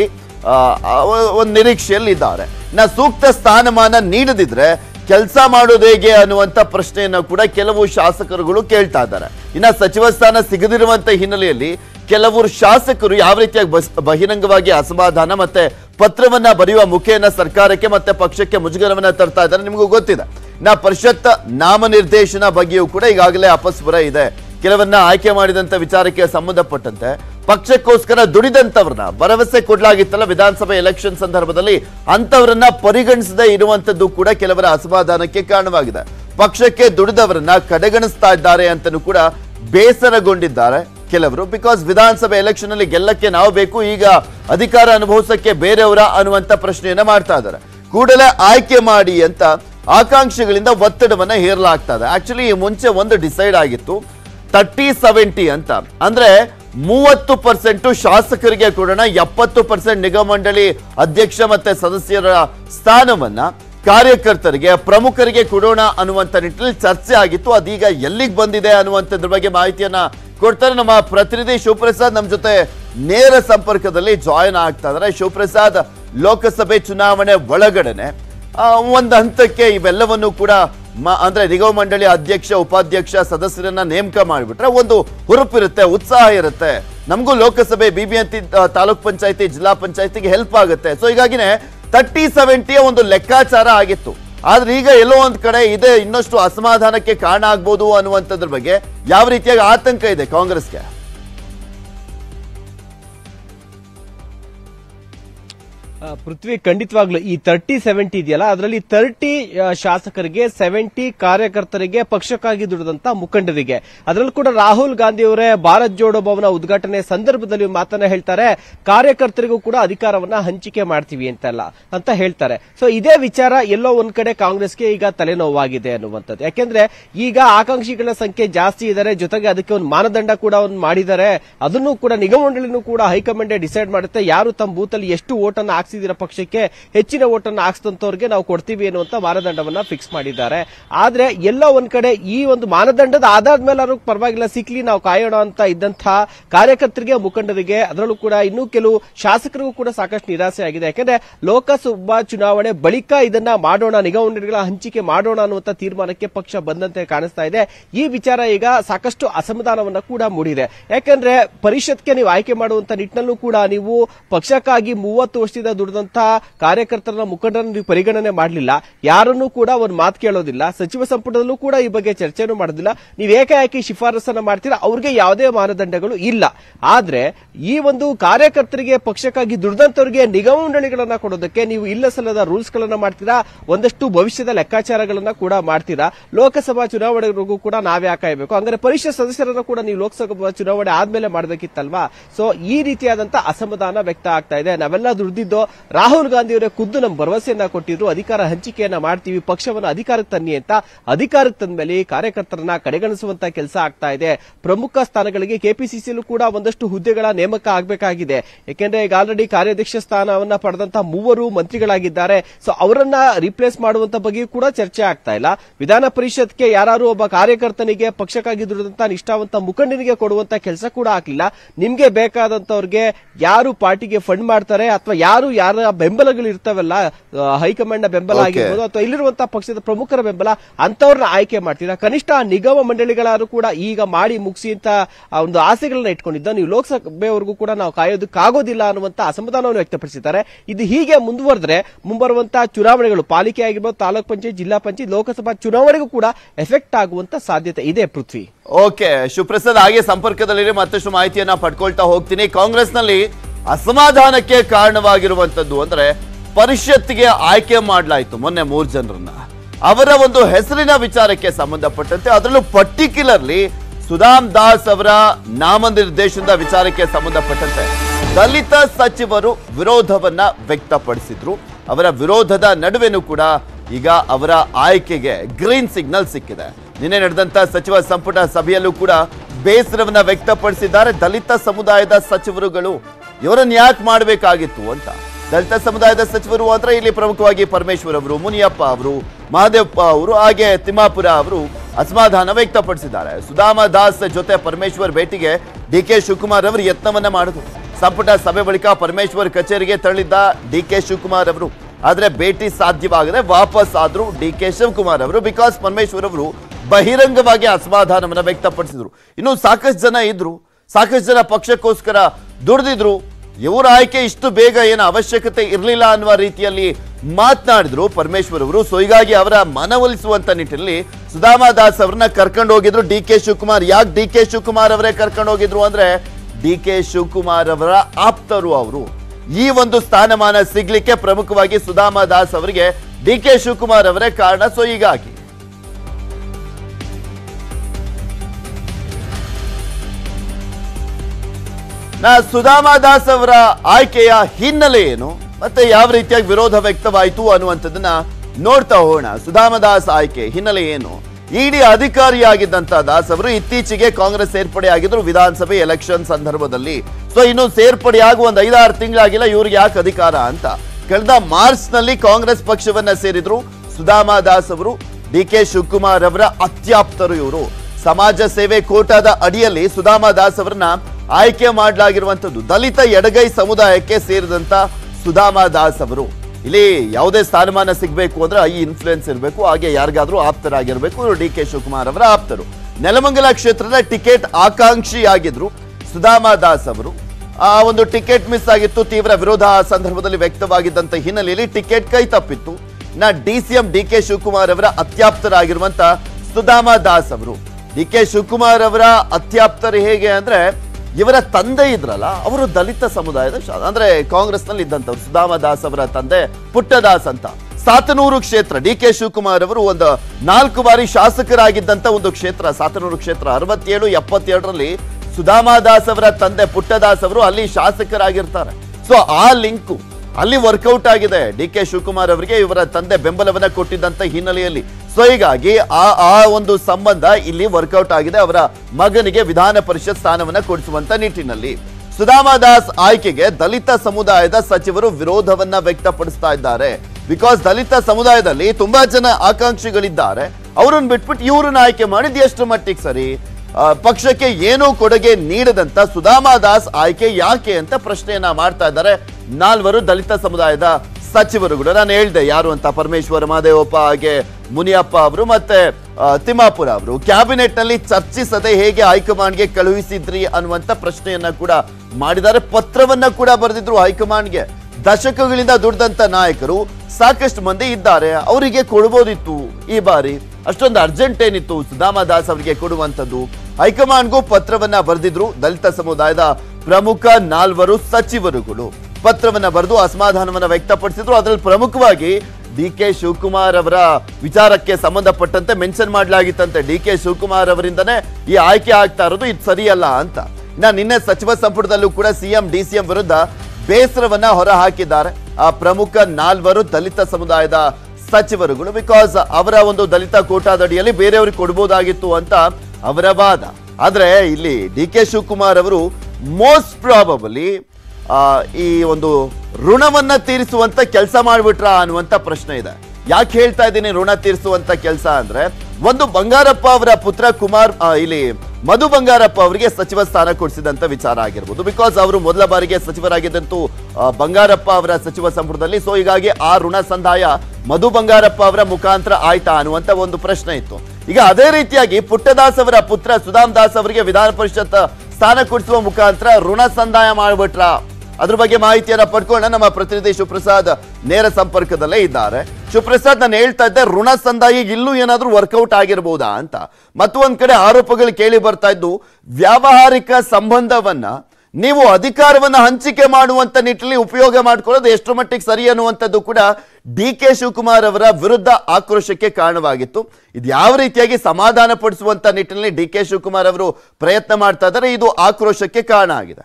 ಒಂದು ನಿರೀಕ್ಷೆಯಲ್ಲಿ ಇದ್ದಾರೆ ನಾ ಸೂಕ್ತ ಸ್ಥಾನಮಾನ ನೀಡದಿದ್ರೆ ಕೆಲಸ ಮಾಡೋದು ಹೇಗೆ ಅನ್ನುವಂತ ಪ್ರಶ್ನೆಯನ್ನ ಕೂಡ ಕೆಲವು ಶಾಸಕರುಗಳು ಕೇಳ್ತಾ ಇದ್ದಾರೆ ಇನ್ನ ಸಚಿವ ಸ್ಥಾನ ಸಿಗದಿರುವಂತ ಹಿನ್ನೆಲೆಯಲ್ಲಿ ಕೆಲವರು ಶಾಸಕರು ಯಾವ ರೀತಿಯಾಗಿ ಬಸ್- ಬಹಿರಂಗವಾಗಿ ಅಸಮಾಧಾನ ಮತ್ತೆ ಪತ್ರವನ್ನ ಬರೆಯುವ ಮುಖೇನ ಸರ್ಕಾರಕ್ಕೆ ಮತ್ತೆ ಪಕ್ಷಕ್ಕೆ ಮುಜುಗರವನ್ನ ತರ್ತಾ ಇದ್ದಾರೆ ನಿಮಗೂ ಗೊತ್ತಿದೆ ನಾ ಪರಿಷತ್ ನಾಮನಿರ್ದೇಶನ ಬಗ್ಗೆಯೂ ಕೂಡ ಈಗಾಗಲೇ ಅಪಸ್ವರ ಇದೆ ಕೆಲವನ್ನ ಆಯ್ಕೆ ಮಾಡಿದಂತ ವಿಚಾರಕ್ಕೆ ಸಂಬಂಧಪಟ್ಟಂತೆ ಪಕ್ಷಕ್ಕೋಸ್ಕರ ದುಡಿದಂತವ್ರನ್ನ ಭರವಸೆ ಕೊಡ್ಲಾಗಿತ್ತಲ್ಲ ವಿಧಾನಸಭೆ ಎಲೆಕ್ಷನ್ ಸಂದರ್ಭದಲ್ಲಿ ಅಂತವರನ್ನ ಪರಿಗಣಿಸದೇ ಇರುವಂತದ್ದು ಕೂಡ ಕೆಲವರ ಅಸಮಾಧಾನಕ್ಕೆ ಕಾರಣವಾಗಿದೆ ಪಕ್ಷಕ್ಕೆ ದುಡಿದವರನ್ನ ಕಡೆಗಣಿಸ್ತಾ ಇದ್ದಾರೆ ಅಂತಲೂ ಕೂಡ ಬೇಸರಗೊಂಡಿದ್ದಾರೆ ಕೆಲವರು ಬಿಕಾಸ್ ವಿಧಾನಸಭೆ ಎಲೆಕ್ಷನ್ ಅಲ್ಲಿ ಗೆಲ್ಲಕ್ಕೆ ನಾವು ಬೇಕು ಈಗ ಅಧಿಕಾರ ಅನುಭವಿಸಕ್ಕೆ ಬೇರೆಯವರ ಅನ್ನುವಂತ ಪ್ರಶ್ನೆಯನ್ನ ಮಾಡ್ತಾ ಇದ್ದಾರೆ ಕೂಡಲೇ ಆಯ್ಕೆ ಮಾಡಿ ಅಂತ ಆಕಾಂಕ್ಷಿಗಳಿಂದ ಒತ್ತಡವನ್ನ ಹೇರಲಾಗ್ತಾ ಇದೆ ಆಕ್ಚುಲಿ ಈ ಮುಂಚೆ ಒಂದು ಡಿಸೈಡ್ ಆಗಿತ್ತು ತರ್ಟಿ ಸೆವೆಂಟಿ ಅಂತ ಅಂದ್ರೆ ಮೂವತ್ತು ಪರ್ಸೆಂಟ್ ಶಾಸಕರಿಗೆ ಕೊಡೋಣ ಎಪ್ಪತ್ತು ಪರ್ಸೆಂಟ್ ನಿಗಮ ಮಂಡಳಿ ಅಧ್ಯಕ್ಷ ಮತ್ತೆ ಸದಸ್ಯರ ಸ್ಥಾನವನ್ನ ಕಾರ್ಯಕರ್ತರಿಗೆ ಪ್ರಮುಖರಿಗೆ ಕೊಡೋಣ ಅನ್ನುವಂತ ನಿಟ್ಟಿನಲ್ಲಿ ಚರ್ಚೆ ಆಗಿತ್ತು ಅದೀಗ ಎಲ್ಲಿಗೆ ಬಂದಿದೆ ಅನ್ನುವಂಥದ್ರ ಬಗ್ಗೆ ಮಾಹಿತಿಯನ್ನ ಕೊಡ್ತಾರೆ ನಮ್ಮ ಪ್ರತಿನಿಧಿ ಶಿವಪ್ರಸಾದ್ ನಮ್ಮ ಜೊತೆ ನೇರ ಸಂಪರ್ಕದಲ್ಲಿ ಜಾಯಿನ್ ಆಗ್ತಾ ಇದ್ದಾರೆ ಶಿವಪ್ರಸಾದ್ ಲೋಕಸಭೆ ಚುನಾವಣೆ ಒಳಗಡೆನೆ ಆ, ಒಂದು ಹಂತಕ್ಕೆ ಇವೆಲ್ಲವನ್ನು ಕೂಡ ಮ- ಅಂದ್ರೆ ನಿಗಮ ಮಂಡಳಿ ಅಧ್ಯಕ್ಷ ಉಪಾಧ್ಯಕ್ಷ ಸದಸ್ಯರನ್ನ ನೇಮಕ ಮಾಡಿಬಿಟ್ರೆ ಒಂದು ಹುರುಪಿರುತ್ತೆ ಉತ್ಸಾಹ ಇರುತ್ತೆ ನಮಗೂ ಲೋಕಸಭೆ ಬಿಬಿಎಂಪಿ ತಾಲೂಕ್ ಪಂಚಾಯತಿ ಜಿಲ್ಲಾ ಪಂಚಾಯತಿಗೆ ಹೆಲ್ಪ್ ಆಗುತ್ತೆ ಸೊ ಹೀಗಾಗಿನೇ ತರ್ಟಿ ಸೆವೆಂಟಿಯ ಒಂದು ಲೆಕ್ಕಾಚಾರ ಆಗಿತ್ತು ಆದ್ರೆ ಈಗ ಎಲ್ಲೋ ಒಂದ್ ಕಡೆ ಇದೆ ಇನ್ನಷ್ಟು ಅಸಮಾಧಾನಕ್ಕೆ ಕಾರಣ ಆಗ್ಬೋದು ಅನ್ನುವಂಥದ್ರ ಬಗ್ಗೆ ಯಾವ ರೀತಿಯಾಗಿ ಆತಂಕ ಇದೆ ಕಾಂಗ್ರೆಸ್ಗೆ ಆ, ಪೃಥ್ವಿ ಖಂಡಿತವಾಗ್ಲು ಈ ತರ್ಟಿ ಸೆವೆಂಟಿ ಇದೆಯಲ್ಲ ಅದರಲ್ಲಿ ತರ್ಟಿ ಶಾಸಕರಿಗೆ ಸೆವೆಂಟಿ ಕಾರ್ಯಕರ್ತರಿಗೆ ಪಕ್ಷಕ್ಕಾಗಿ ದುಡಿದಂತ ಮುಖಂಡರಿಗೆ ಅದರಲ್ಲೂ ಕೂಡ ರಾಹುಲ್ ಗಾಂಧಿ ಅವರೇ ಭಾರತ್ ಜೋಡೋ ಭವನ ಉದ್ಘಾಟನೆ ಸಂದರ್ಭದಲ್ಲಿ ಮಾತನ್ನ ಹೇಳ್ತಾರೆ ಕಾರ್ಯಕರ್ತರಿಗೂ ಕೂಡ ಅಧಿಕಾರವನ್ನ ಹಂಚಿಕೆ ಮಾಡ್ತೀವಿ ಅಂತೆಲ್ಲ ಅಂತ ಹೇಳ್ತಾರೆ ಸೊ ಇದೇ ವಿಚಾರ ಎಲ್ಲೋ ಒಂದ್ ಕಡೆ ಕಾಂಗ್ರೆಸ್ಗೆ ಈಗ ತಲೆನೋವಾಗಿದೆ ಅನ್ನುವಂಥದ್ದು ಯಾಕೆಂದ್ರೆ ಈಗ ಆಕಾಂಕ್ಷಿಗಳ ಸಂಖ್ಯೆ ಜಾಸ್ತಿ ಇದ್ದಾರೆ ಜೊತೆಗೆ ಅದಕ್ಕೆ ಒಂದು ಮಾನದಂಡ ಕೂಡ ಒಂದು ಮಾಡಿದ್ದಾರೆ ಅದನ್ನು ಕೂಡ ನಿಗಮ ಮಂಡಳಿನೂ ಕೂಡ ಹೈಕಮಾಂಡ್ ಡಿಸೈಡ್ ಮಾಡುತ್ತೆ ಯಾರು ತಮ್ಮ ಬೂತ್ ಅಲ್ಲಿ ಎಷ್ಟು ಓಟನ್ನು ಹಾಕ್ಸಿದಿರ ಪಕ್ಷಕ್ಕೆ ಹೆಚ್ಚಿನ ಓಟನ್ನು ಹಾಕ್ಸಿದಂತವ್ರಿಗೆ ನಾವು ಕೊಡ್ತೀವಿ ಅನ್ನುವಂತ ಮಾನದಂಡವನ್ನ ಫಿಕ್ಸ್ ಮಾಡಿದ್ದಾರೆ ಆದ್ರೆ ಎಲ್ಲೋ ಒಂದ್ ಕಡೆ ಈ ಒಂದು ಮಾನದಂಡದ ಆಧಾರದ ಮೇಲೆ ಅವ್ರಿಗೆ ಪರವಾಗಿಲ್ಲ ಸಿಕ್ಲಿ ನಾವು ಕಾಯೋಣ ಅಂತ ಇದ್ದಂತಹ ಕಾರ್ಯಕರ್ತರಿಗೆ ಮುಖಂಡರಿಗೆ ಅದರಲ್ಲೂ ಕೂಡ ಇನ್ನೂ ಕೆಲವು ಶಾಸಕರಿಗೂ ಕೂಡ ಸಾಕಷ್ಟು ನಿರಾಸೆ ಆಗಿದೆ ಯಾಕಂದ್ರೆ ಲೋಕಸಭಾ ಚುನಾವಣೆ ಬಳಿಕ ಇದನ್ನ ಮಾಡೋಣ ನಿಗಮ ಮಂಡಳಿಗಳ ಹಂಚಿಕೆ ಮಾಡೋಣ ಅನ್ನುವಂತ ತೀರ್ಮಾನಕ್ಕೆ ಪಕ್ಷ ಬಂದಂತೆ ಕಾಣಿಸ್ತಾ ಇದೆ ಈ ವಿಚಾರ ಈಗ ಸಾಕಷ್ಟು ಅಸಮಾಧಾನವನ್ನ ಕೂಡ ಮೂಡಿದೆ ಯಾಕಂದ್ರೆ ಪರಿಷತ್ಗೆ ನೀವು ಆಯ್ಕೆ ಮಾಡುವಂತ ನಿಟ್ಟಿನಲ್ಲೂ ಕೂಡ ನೀವು ಪಕ್ಷಕ್ಕಾಗಿ ಮೂವತ್ತು ವರ್ಷದಿಂದ ದುಡಿದಂತಹ ಕಾರ್ಯಕರ್ತರ ಮುಖಂಡರನ್ನು ನೀವು ಪರಿಗಣನೆ ಮಾಡಲಿಲ್ಲ ಯಾರನ್ನೂ ಕೂಡ ಒಂದು ಮಾತು ಕೇಳೋದಿಲ್ಲ ಸಚಿವ ಸಂಪುಟದಲ್ಲೂ ಕೂಡ ಈ ಬಗ್ಗೆ ಚರ್ಚೆನೂ ಮಾಡೋದಿಲ್ಲ ನೀವು ಏಕಾಏಕಿ ಶಿಫಾರಸನ್ನ ಮಾಡ್ತೀರಾ ಅವ್ರಿಗೆ ಯಾವುದೇ ಮಾನದಂಡಗಳು ಇಲ್ಲ ಆದ್ರೆ ಈ ಒಂದು ಕಾರ್ಯಕರ್ತರಿಗೆ ಪಕ್ಷಕ್ಕಾಗಿ ದುಡಿದಂತವರಿಗೆ ನಿಗಮ ಮಂಡಳಿಗಳನ್ನ ಕೊಡೋದಕ್ಕೆ ನೀವು ಇಲ್ಲ ಸಲ್ಲದ ರೂಲ್ಸ್ ಗಳನ್ನ ಮಾಡ್ತೀರಾ ಒಂದಷ್ಟು ಭವಿಷ್ಯದ ಲೆಕ್ಕಾಚಾರಗಳನ್ನ ಕೂಡ ಮಾಡ್ತೀರಾ ಲೋಕಸಭಾ ಚುನಾವಣೆಗಳಿಗೂ ಕೂಡ ನಾವೇ ಕಾಯಬೇಕು ಹಂಗಾರೆ ಪರಿಷತ್ ಸದಸ್ಯರನ್ನ ಕೂಡ ನೀವು ಲೋಕಸಭಾ ಚುನಾವಣೆ ಆದ್ಮೇಲೆ ಮಾಡಬೇಕಿತ್ತಲ್ವಾ ಸೊ ಈ ರೀತಿಯಾದಂತ ಅಸಮಾಧಾನ ವ್ಯಕ್ತ ಆಗ್ತಾ ಇದೆ ನಾವೆಲ್ಲ ದುಡ್ದಿದ್ದು ರಾಹುಲ್ ಗಾಂಧಿ ಅವರೇ ಖುದ್ದು ನಮ್ಮ ಭರವಸೆಯನ್ನ ಕೊಟ್ಟಿದ್ರು ಅಧಿಕಾರ ಹಂಚಿಕೆಯನ್ನ ಮಾಡ್ತೀವಿ ಪಕ್ಷವನ್ನು ಅಧಿಕಾರಕ್ಕೆ ತನ್ನಿ ಅಂತ ಅಧಿಕಾರಕ್ಕೆ ತಂದ ಮೇಲೆ ಕಾರ್ಯಕರ್ತರನ್ನ ಕಡೆಗಣಿಸುವಂತ ಕೆಲಸ ಆಗ್ತಾ ಇದೆ ಪ್ರಮುಖ ಸ್ಥಾನಗಳಿಗೆ ಕೆಪಿಸಿಸಿಯಲ್ಲೂ ಕೂಡ ಒಂದಷ್ಟು ಹುದ್ದೆಗಳ ನೇಮಕ ಆಗಬೇಕಾಗಿದೆ ಯಾಕೆಂದ್ರೆ ಈಗ ಆಲ್ರೆಡಿ ಕಾರ್ಯಾಧ್ಯಕ್ಷ ಸ್ಥಾನವನ್ನ ಪಡೆದಂತ ಮೂವರು ಮಂತ್ರಿಗಳಾಗಿದ್ದಾರೆ ಸೊ ಅವರನ್ನ ರಿಪ್ಲೇಸ್ ಮಾಡುವಂತ ಬಗ್ಗೆಯೂ ಕೂಡ ಚರ್ಚೆ ಆಗ್ತಾ ಇಲ್ಲ ವಿಧಾನ ಪರಿಷತ್ಗೆ ಯಾರು ಒಬ್ಬ ಕಾರ್ಯಕರ್ತನಿಗೆ ಪಕ್ಷಕ್ಕಾಗಿ ದುಡಿದಂತ ನಿಷ್ಠಾವಂತ ಮುಖಂಡನಿಗೆ ಕೊಡುವಂತ ಕೆಲಸ ಕೂಡ ಆಗ್ಲಿಲ್ಲ ನಿಮ್ಗೆ ಬೇಕಾದಂತವ್ರಿಗೆ ಯಾರು ಪಾರ್ಟಿಗೆ ಫಂಡ್ ಮಾಡ್ತಾರೆ ಅಥವಾ ಯಾರು ಯಾರ ಬೆಂಬಲಗಳು ಇರ್ತಾವಲ್ಲ ಆ, ಹೈಕಮಾಂಡ್ ನ ಬೆಂಬಲ Okay. ಆಗಿರ್ಬೋದು ಅಥವಾ ಇಲ್ಲಿರುವಂತಹ ಪಕ್ಷದ ಪ್ರಮುಖರ ಬೆಂಬಲ ಅಂತವ್ರನ್ನ ಆಯ್ಕೆ ಮಾಡ್ತೀರಾ ಕನಿಷ್ಠ ಆ ನಿಗಮ ಮಂಡಳಿಗಳಾದ್ರೂ ಕೂಡ ಈಗ ಮಾಡಿ ಮುಗಿಸಿ ಅಂತ ಆ ಒಂದು ಆಸೆಗಳನ್ನ ಇಟ್ಕೊಂಡಿದ್ದ ನೀವು ಲೋಕಸಭೆವರೆಗೂ ಕೂಡ ನಾವು ಕಾಯೋದಕ್ಕಾಗೋದಿಲ್ಲ ಅನ್ನುವಂತ ಅಸಮಾಧಾನವನ್ನು ವ್ಯಕ್ತಪಡಿಸಿದ್ದಾರೆ ಇದು ಹೀಗೆ ಮುಂದುವರೆದ್ರೆ ಮುಂಬರುವಂತಹ ಚುನಾವಣೆಗಳು ಪಾಲಿಕೆ ಆಗಿರ್ಬೋದು ತಾಲೂಕ್ ಪಂಚಾಯತ್ ಜಿಲ್ಲಾ ಪಂಚಾಯತ್ ಲೋಕಸಭಾ ಚುನಾವಣೆಗೂ ಕೂಡ ಎಫೆಕ್ಟ್ ಆಗುವಂತ ಸಾಧ್ಯತೆ ಇದೆ ಪೃಥ್ವಿ ಓಕೆ ಶಿವಪ್ರಸಾದ್ ಹಾಗೆ ಸಂಪರ್ಕದಲ್ಲಿರಿ ಮತ್ತಷ್ಟು ಮಾಹಿತಿಯನ್ನ ಪಡ್ಕೊಳ್ತಾ ಹೋಗ್ತೀನಿ ಕಾಂಗ್ರೆಸ್ನಲ್ಲಿ ಅಸಮಾಧಾನಕ್ಕೆ ಕಾರಣವಾಗಿರುವಂತದ್ದು ಅಂದ್ರೆ ಪರಿಷತ್ತಿಗೆ ಆಯ್ಕೆ ಮಾಡಲಾಯಿತು ಮೊನ್ನೆ ಮೂರ್ ಜನರನ್ನ ಅವರ ಒಂದು ಹೆಸರಿನ ವಿಚಾರಕ್ಕೆ ಸಂಬಂಧಪಟ್ಟಂತೆ ಅದರಲ್ಲೂ ಪರ್ಟಿಕ್ಯುಲರ್ಲಿ ಸುಧಾಮ್ ದಾಸ್ ಅವರ ನಾಮನಿರ್ದೇಶನದ ವಿಚಾರಕ್ಕೆ ಸಂಬಂಧಪಟ್ಟಂತೆ ದಲಿತ ಸಚಿವರು ವಿರೋಧವನ್ನ ವ್ಯಕ್ತಪಡಿಸಿದ್ರು ಅವರ ವಿರೋಧದ ನಡುವೆನೂ ಕೂಡ ಈಗ ಅವರ ಆಯ್ಕೆಗೆ ಗ್ರೀನ್ ಸಿಗ್ನಲ್ ಸಿಕ್ಕಿದೆ ನಿನ್ನೆ ನಡೆದಂತ ಸಚಿವ ಸಂಪುಟ ಸಭೆಯಲ್ಲೂ ಕೂಡ ಬೇಸರವನ್ನ ವ್ಯಕ್ತಪಡಿಸಿದ್ದಾರೆ ದಲಿತ ಸಮುದಾಯದ ಸಚಿವರುಗಳು ಇವರನ್ನ ಯಾಕೆ ಮಾಡಬೇಕಾಗಿತ್ತು ಅಂತ ದಲಿತ ಸಮುದಾಯದ ಸಚಿವರು ಅಂದ್ರೆ ಇಲ್ಲಿ ಪ್ರಮುಖವಾಗಿ ಪರಮೇಶ್ವರ್ ಅವರು ಮುನಿಯಪ್ಪ ಅವರು ಮಹದೇವಪ್ಪ ಅವರು ಹಾಗೆ ತಿಮ್ಮಾಪುರ ಅವರು ಅಸಮಾಧಾನ ವ್ಯಕ್ತಪಡಿಸಿದ್ದಾರೆ ಸುಧಾಮ ದಾಸ್ ಜೊತೆ ಪರಮೇಶ್ವರ್ ಭೇಟಿಗೆ ಡಿ ಕೆ ಶಿವಕುಮಾರ್ ಅವರು ಯತ್ನವನ್ನ ಮಾಡಿದ್ರು ಸಂಪುಟ ಸಭೆ ಬಳಿಕ ಪರಮೇಶ್ವರ್ ಕಚೇರಿಗೆ ತೆರಳಿದ್ದ ಡಿ ಕೆ ಶಿವಕುಮಾರ್ ಅವರು ಆದ್ರೆ ಭೇಟಿ ಸಾಧ್ಯವಾಗದೆ ವಾಪಸ್ ಆದ್ರು ಡಿ ಕೆ ಶಿವಕುಮಾರ್ ಅವರು ಬಿಕಾಸ್ ಪರಮೇಶ್ವರ್ ಅವರು ಬಹಿರಂಗವಾಗಿ ಅಸಮಾಧಾನವನ್ನ ವ್ಯಕ್ತಪಡಿಸಿದ್ರು ಇನ್ನು ಸಾಕಷ್ಟು ಜನ ಇದ್ರು ಸಾಕಷ್ಟು ಜನ ಪಕ್ಷಕ್ಕೋಸ್ಕರ ದುಡಿದಿದ್ರು ಇವರ ಆಯ್ಕೆ ಇಷ್ಟು ಬೇಗ ಏನು ಅವಶ್ಯಕತೆ ಇರಲಿಲ್ಲ ಅನ್ನುವ ರೀತಿಯಲ್ಲಿ ಮಾತನಾಡಿದ್ರು ಪರಮೇಶ್ವರ್ ಅವರು ಸೊ ಹೀಗಾಗಿ ಅವರ ಮನವೊಲಿಸುವಂತ ನಿಟ್ಟಿನಲ್ಲಿ ಸುಧಾಮ ದಾಸ್ ಅವರನ್ನ ಕರ್ಕೊಂಡು ಹೋಗಿದ್ರು ಡಿ ಕೆ ಶಿವಕುಮಾರ್ ಯಾಕೆ ಡಿ ಕೆ ಶಿವಕುಮಾರ್ ಅವರೇ ಕರ್ಕೊಂಡು ಹೋಗಿದ್ರು ಅಂದ್ರೆ ಡಿ ಕೆ ಶಿವಕುಮಾರ್ ಅವರ ಆಪ್ತರು ಅವರು ಈ ಒಂದು ಸ್ಥಾನಮಾನ ಸಿಗ್ಲಿಕ್ಕೆ ಪ್ರಮುಖವಾಗಿ ಸುಧಾಮ ದಾಸ್ ಅವರಿಗೆ ಡಿ ಕೆ ಶಿವಕುಮಾರ್ ಅವರೇ ಕಾರಣ ಸೊ ಹೀಗಾಗಿ ನಾ ಸುಧಾಮ ದಾಸ್ ಅವರ ಆಯ್ಕೆಯ ಹಿನ್ನೆಲೆ ಏನು ಮತ್ತೆ ಯಾವ ರೀತಿಯಾಗಿ ವಿರೋಧ ವ್ಯಕ್ತವಾಯಿತು ಅನ್ನುವಂಥದ್ದನ್ನ ನೋಡ್ತಾ ಹೋಗೋಣ ಸುಧಾಮ ದಾಸ್ ಆಯ್ಕೆ ಹಿನ್ನೆಲೆ ಏನು ಇಡಿ ಅಧಿಕಾರಿಯಾಗಿದ್ದಂತ ದಾಸ್ ಅವರು ಇತ್ತೀಚೆಗೆ ಕಾಂಗ್ರೆಸ್ ಸೇರ್ಪಡೆ ಆಗಿದ್ರು ವಿಧಾನಸಭೆ ಎಲೆಕ್ಷನ್ ಸಂದರ್ಭದಲ್ಲಿ ಸೊ ಇನ್ನು ಸೇರ್ಪಡೆ ಆಗುವ ಒಂದು ಐದಾರು ತಿಂಗಳಾಗಿಲ್ಲ ಇವ್ರಿಗೆ ಯಾಕೆ ಅಧಿಕಾರ ಅಂತ ಕಳೆದ ಮಾರ್ಚ್ ನಲ್ಲಿ ಕಾಂಗ್ರೆಸ್ ಪಕ್ಷವನ್ನ ಸೇರಿದ್ರು ಸುಧಾಮ ದಾಸ್ ಅವರು ಡಿ ಕೆ ಶಿವಕುಮಾರ್ ಅವರ ಅತ್ಯಾಪ್ತರು ಇವರು ಸಮಾಜ ಸೇವೆ ಕೋಟಾದ ಅಡಿಯಲ್ಲಿ ಸುಧಾಮ ದಾಸ್ ಅವರನ್ನ ಆಯ್ಕೆ ಮಾಡಲಾಗಿರುವಂತದ್ದು ದಲಿತ ಎಡಗೈ ಸಮುದಾಯಕ್ಕೆ ಸೇರಿದಂತ ಸುಧಾಮ ದಾಸ್ ಅವರು ಇಲ್ಲಿ ಯಾವುದೇ ಸ್ಥಾನಮಾನ ಸಿಗಬೇಕು ಅಂದ್ರೆ ಈ ಇನ್ಫ್ಲುಯೆನ್ಸ್ ಇರಬೇಕು ಹಾಗೆ ಯಾರಿಗಾದ್ರೂ ಆಪ್ತರಾಗಿರ್ಬೇಕು ಇವರು ಡಿ ಕೆ ಶಿವಕುಮಾರ್ ಅವರ ಆಪ್ತರು ನೆಲಮಂಗಲ ಕ್ಷೇತ್ರದ ಟಿಕೆಟ್ ಆಕಾಂಕ್ಷಿಯಾಗಿದ್ರು ಸುಧಾಮ ದಾಸ್ ಅವರು ಆ ಒಂದು ಟಿಕೆಟ್ ಮಿಸ್ ಆಗಿತ್ತು ತೀವ್ರ ವಿರೋಧ ಆ ಸಂದರ್ಭದಲ್ಲಿ ವ್ಯಕ್ತವಾಗಿದ್ದಂತ ಹಿನ್ನೆಲೆಯಲ್ಲಿ ಟಿಕೆಟ್ ಕೈ ತಪ್ಪಿತ್ತು ನಾ D C M D K Shivakumar ಅವರ ಅತ್ಯಾಪ್ತರಾಗಿರುವಂತ ಸುಧಾಮ ದಾಸ್ ಅವರು ಡಿ ಕೆ ಶಿವಕುಮಾರ್ ಅವರ ಅತ್ಯಾಪ್ತರು ಹೇಗೆ ಅಂದ್ರೆ ಇವರ ತಂದೆ ಇದ್ರಲ್ಲ ಅವರು ದಲಿತ ಸಮುದಾಯದ ಶಾ- ಅಂದ್ರೆ ಕಾಂಗ್ರೆಸ್ನಲ್ಲಿ ಇದ್ದಂಥವ್ರು ಸುಧಾಮ ದಾಸ್ ಅವರ ತಂದೆ ಪುಟ್ಟದಾಸ್ ಅಂತ ಸಾತನೂರು ಕ್ಷೇತ್ರ ಡಿ ಕೆ ಶಿವಕುಮಾರ್ ಅವರು ಒಂದು ನಾಲ್ಕು ಬಾರಿ ಶಾಸಕರಾಗಿದ್ದಂತ ಒಂದು ಕ್ಷೇತ್ರ ಸಾತನೂರು ಕ್ಷೇತ್ರ ಅರವತ್ತೇಳು ಎಪ್ಪತ್ತೇಳರಲ್ಲಿ ಸುಧಾಮಾದಾಸ್ ಅವರ ತಂದೆ ಪುಟ್ಟದಾಸ್ ಅವರು ಅಲ್ಲಿ ಶಾಸಕರಾಗಿರ್ತಾರೆ ಸೊ ಆ ಲಿಂಕು ಅಲ್ಲಿ ವರ್ಕೌಟ್ ಆಗಿದೆ ಡಿ ಕೆ ಶಿವಕುಮಾರ್ ಅವರಿಗೆ ಇವರ ತಂದೆ ಬೆಂಬಲವನ್ನ ಕೊಟ್ಟಿದ್ದಂತ ಹಿನ್ನೆಲೆಯಲ್ಲಿ ಸೊ ಹೀಗಾಗಿ ಆ ಆ ಒಂದು ಸಂಬಂಧ ಇಲ್ಲಿ ವರ್ಕೌಟ್ ಆಗಿದೆ ಅವರ ಮಗನಿಗೆ ವಿಧಾನ ಪರಿಷತ್ ಸ್ಥಾನವನ್ನ ಕೊಡಿಸುವಂತ ನಿಟ್ಟಿನಲ್ಲಿ ಸುಧಾಮದಾಸ್ ಆಯ್ಕೆಗೆ ದಲಿತ ಸಮುದಾಯದ ಸಚಿವರು ವಿರೋಧವನ್ನ ವ್ಯಕ್ತಪಡಿಸ್ತಾ ಇದ್ದಾರೆ ಬಿಕಾಸ್ ದಲಿತ ಸಮುದಾಯದಲ್ಲಿ ತುಂಬಾ ಜನ ಆಕಾಂಕ್ಷಿಗಳಿದ್ದಾರೆ ಅವರನ್ನ ಬಿಟ್ಬಿಟ್ಟು ಇವ್ರನ್ನ ಆಯ್ಕೆ ಮಾಡಿದ್ ಎಷ್ಟು ಮಟ್ಟಿಗೆ ಸರಿ ಆ, ಪಕ್ಷಕ್ಕೆ ಏನೂ ಕೊಡುಗೆ ನೀಡದಂತ ಸುಧಾಮಾ ದಾಸ್ ಆಯ್ಕೆ ಯಾಕೆ ಅಂತ ಪ್ರಶ್ನೆಯನ್ನ ಮಾಡ್ತಾ ಇದ್ದಾರೆ ನಾಲ್ವರು ದಲಿತ ಸಮುದಾಯದ ಸಚಿವರುಗಳು ನಾನು ಹೇಳ್ದೆ ಯಾರು ಅಂತ ಪರಮೇಶ್ವರ ಮಹದೇವಪ್ಪ ಹಾಗೆ ಮುನಿಯಪ್ಪ ಅವರು ಮತ್ತೆ ಆ, ತಿಮ್ಮಾಪುರ ಅವರು ಕ್ಯಾಬಿನೆಟ್ ನಲ್ಲಿ ಚರ್ಚಿಸದೆ ಹೇಗೆ ಹೈಕಮಾಂಡ್ಗೆ ಕಳುಹಿಸಿದ್ರಿ ಅನ್ನುವಂತ ಪ್ರಶ್ನೆಯನ್ನ ಕೂಡ ಮಾಡಿದ್ದಾರೆ ಪತ್ರವನ್ನ ಕೂಡ ಬರೆದಿದ್ರು ಹೈಕಮಾಂಡ್ಗೆ ದಶಕಗಳಿಂದ ದುಡ್ದಂತ ನಾಯಕರು ಸಾಕಷ್ಟು ಮಂದಿ ಇದ್ದಾರೆ ಅವರಿಗೆ ಕೊಡ್ಬೋದಿತ್ತು ಈ ಬಾರಿ ಅಷ್ಟೊಂದು ಅರ್ಜೆಂಟ್ ಏನಿತ್ತು ಸುಧಾಮ ದಾಸ್ ಅವರಿಗೆ ಕೊಡುವಂತದ್ದು ಹೈಕಮಾಂಡ್ಗೂ ಪತ್ರವನ್ನ ಬರೆದಿದ್ರು ದಲಿತ ಸಮುದಾಯದ ಪ್ರಮುಖ ನಾಲ್ವರು ಸಚಿವರುಗಳು ಪತ್ರವನ್ನ ಬರೆದು ಅಸಮಾಧಾನವನ್ನ ವ್ಯಕ್ತಪಡಿಸಿದ್ರು ಅದರಲ್ಲಿ ಪ್ರಮುಖವಾಗಿ ಡಿ ಕೆ ಶಿವಕುಮಾರ್ ಅವರ ವಿಚಾರಕ್ಕೆ ಸಂಬಂಧಪಟ್ಟಂತೆ ಮೆನ್ಷನ್ ಮಾಡಲಾಗಿತ್ತಂತೆ ಡಿ ಕೆ ಶಿವಕುಮಾರ್ ಅವರಿಂದನೇ ಈ ಆಯ್ಕೆ ಆಗ್ತಾ ಇರೋದು ಇದು ಸರಿಯಲ್ಲ ಅಂತ ನಾ ನಿನ್ನೆ ಸಚಿವ ಸಂಪುಟದಲ್ಲೂ ಕೂಡ ಸಿಎಂ ಡಿ ಸಿಎಂ ವಿರುದ್ಧ ಬೇಸರವನ್ನ ಹೊರ ಹಾಕಿದ್ದಾರೆ ಆ ಪ್ರಮುಖ ನಾಲ್ವರು ದಲಿತ ಸಮುದಾಯದ ಸಚಿವರುಗಳು ಬಿಕಾಸ್ ಅವರ ಒಂದು ದಲಿತ ಕೋಟಾದಡಿಯಲ್ಲಿ ಬೇರೆಯವ್ರಿಗೆ ಕೊಡ್ಬೋದಾಗಿತ್ತು ಅಂತ ಅವರ ವಾದ ಆದ್ರೆ ಇಲ್ಲಿ ಡಿ ಕೆ ಶಿವಕುಮಾರ್ ಅವರು ಮೋಸ್ಟ್ ಪ್ರಾಬಬಲಿ ಈ ಒಂದು ಋಣವನ್ನ ತೀರಿಸುವಂತ ಕೆಲಸ ಮಾಡ್ಬಿಟ್ರ ಅನ್ನುವಂತ ಪ್ರಶ್ನೆ ಇದೆ ಯಾಕೆ ಹೇಳ್ತಾ ಇದ್ದೀನಿ ಋಣ ತೀರಿಸುವಂತ ಕೆಲಸ ಅಂದ್ರೆ ಒಂದು ಬಂಗಾರಪ್ಪ ಅವರ ಪುತ್ರ ಕುಮಾರ್ ಆ, ಇಲ್ಲಿ ಮಧು ಬಂಗಾರಪ್ಪ ಅವರಿಗೆ ಸಚಿವ ಸ್ಥಾನ ಕೊಡಿಸಿದಂತ ವಿಚಾರ ಆಗಿರ್ಬೋದು ಬಿಕಾಸ್ ಅವರು ಮೊದಲ ಬಾರಿಗೆ ಸಚಿವರಾಗಿದ್ದಂತೂ ಆ, ಬಂಗಾರಪ್ಪ ಅವರ ಸಚಿವ ಸಂಪುಟದಲ್ಲಿ ಸೊ ಹೀಗಾಗಿ ಆ ಋಣ ಸಂದಾಯ ಮಧು ಬಂಗಾರಪ್ಪ ಅವರ ಮುಖಾಂತರ ಆಯ್ತಾ ಅನ್ನುವಂತ ಒಂದು ಪ್ರಶ್ನೆ ಇತ್ತು ಈಗ ಅದೇ ರೀತಿಯಾಗಿ ಪುಟ್ಟದಾಸ್ ಅವರ ಪುತ್ರ ಸುಧಾಮ್ ದಾಸ್ ಅವರಿಗೆ ವಿಧಾನ ಪರಿಷತ್ ಸ್ಥಾನ ಕೊಡಿಸುವ ಮುಖಾಂತರ ಋಣ ಸಂದಾಯ ಮಾಡ್ಬಿಟ್ರ ಅದ್ರ ಬಗ್ಗೆ ಮಾಹಿತಿಯನ್ನ ಪಡ್ಕೊಂಡು ನಮ್ಮ ಪ್ರತಿನಿಧಿ ಶಿವಪ್ರಸಾದ್ ನೇರ ಸಂಪರ್ಕದಲ್ಲೇ ಇದ್ದಾರೆ ಶಿವಪ್ರಸಾದ್ ನಾನು ಹೇಳ್ತಾ ಇದ್ದೆ ಋಣ ಸಂದಾಯ ಇಲ್ಲೂ ಏನಾದ್ರೂ ವರ್ಕೌಟ್ ಆಗಿರ್ಬೋದಾ ಅಂತ ಮತ್ತೊಂದ್ ಕಡೆ ಆರೋಪಗಳು ಕೇಳಿ ಬರ್ತಾ ಇದ್ದು ವ್ಯಾವಹಾರಿಕ ಸಂಬಂಧವನ್ನ ನೀವು ಅಧಿಕಾರವನ್ನ ಹಂಚಿಕೆ ಮಾಡುವಂತ ನಿಟ್ಟಿನಲ್ಲಿ ಉಪಯೋಗ ಮಾಡ್ಕೊಳ್ಳೋದು ಎಷ್ಟು ಮಟ್ಟಿಗೆ ಸರಿ ಅನ್ನುವಂಥದ್ದು ಕೂಡ ಡಿ ಕೆ ಶಿವಕುಮಾರ್ ಅವರ ವಿರುದ್ಧ ಆಕ್ರೋಶಕ್ಕೆ ಕಾರಣವಾಗಿತ್ತು ಇದು ಯಾವ ರೀತಿಯಾಗಿ ಸಮಾಧಾನ ಪಡಿಸುವಂತ ನಿಟ್ಟಿನಲ್ಲಿ ಡಿ ಕೆ ಶಿವಕುಮಾರ್ ಅವರು ಪ್ರಯತ್ನ ಮಾಡ್ತಾ ಇದ್ದಾರೆ ಇದು ಆಕ್ರೋಶಕ್ಕೆ ಕಾರಣ ಆಗಿದೆ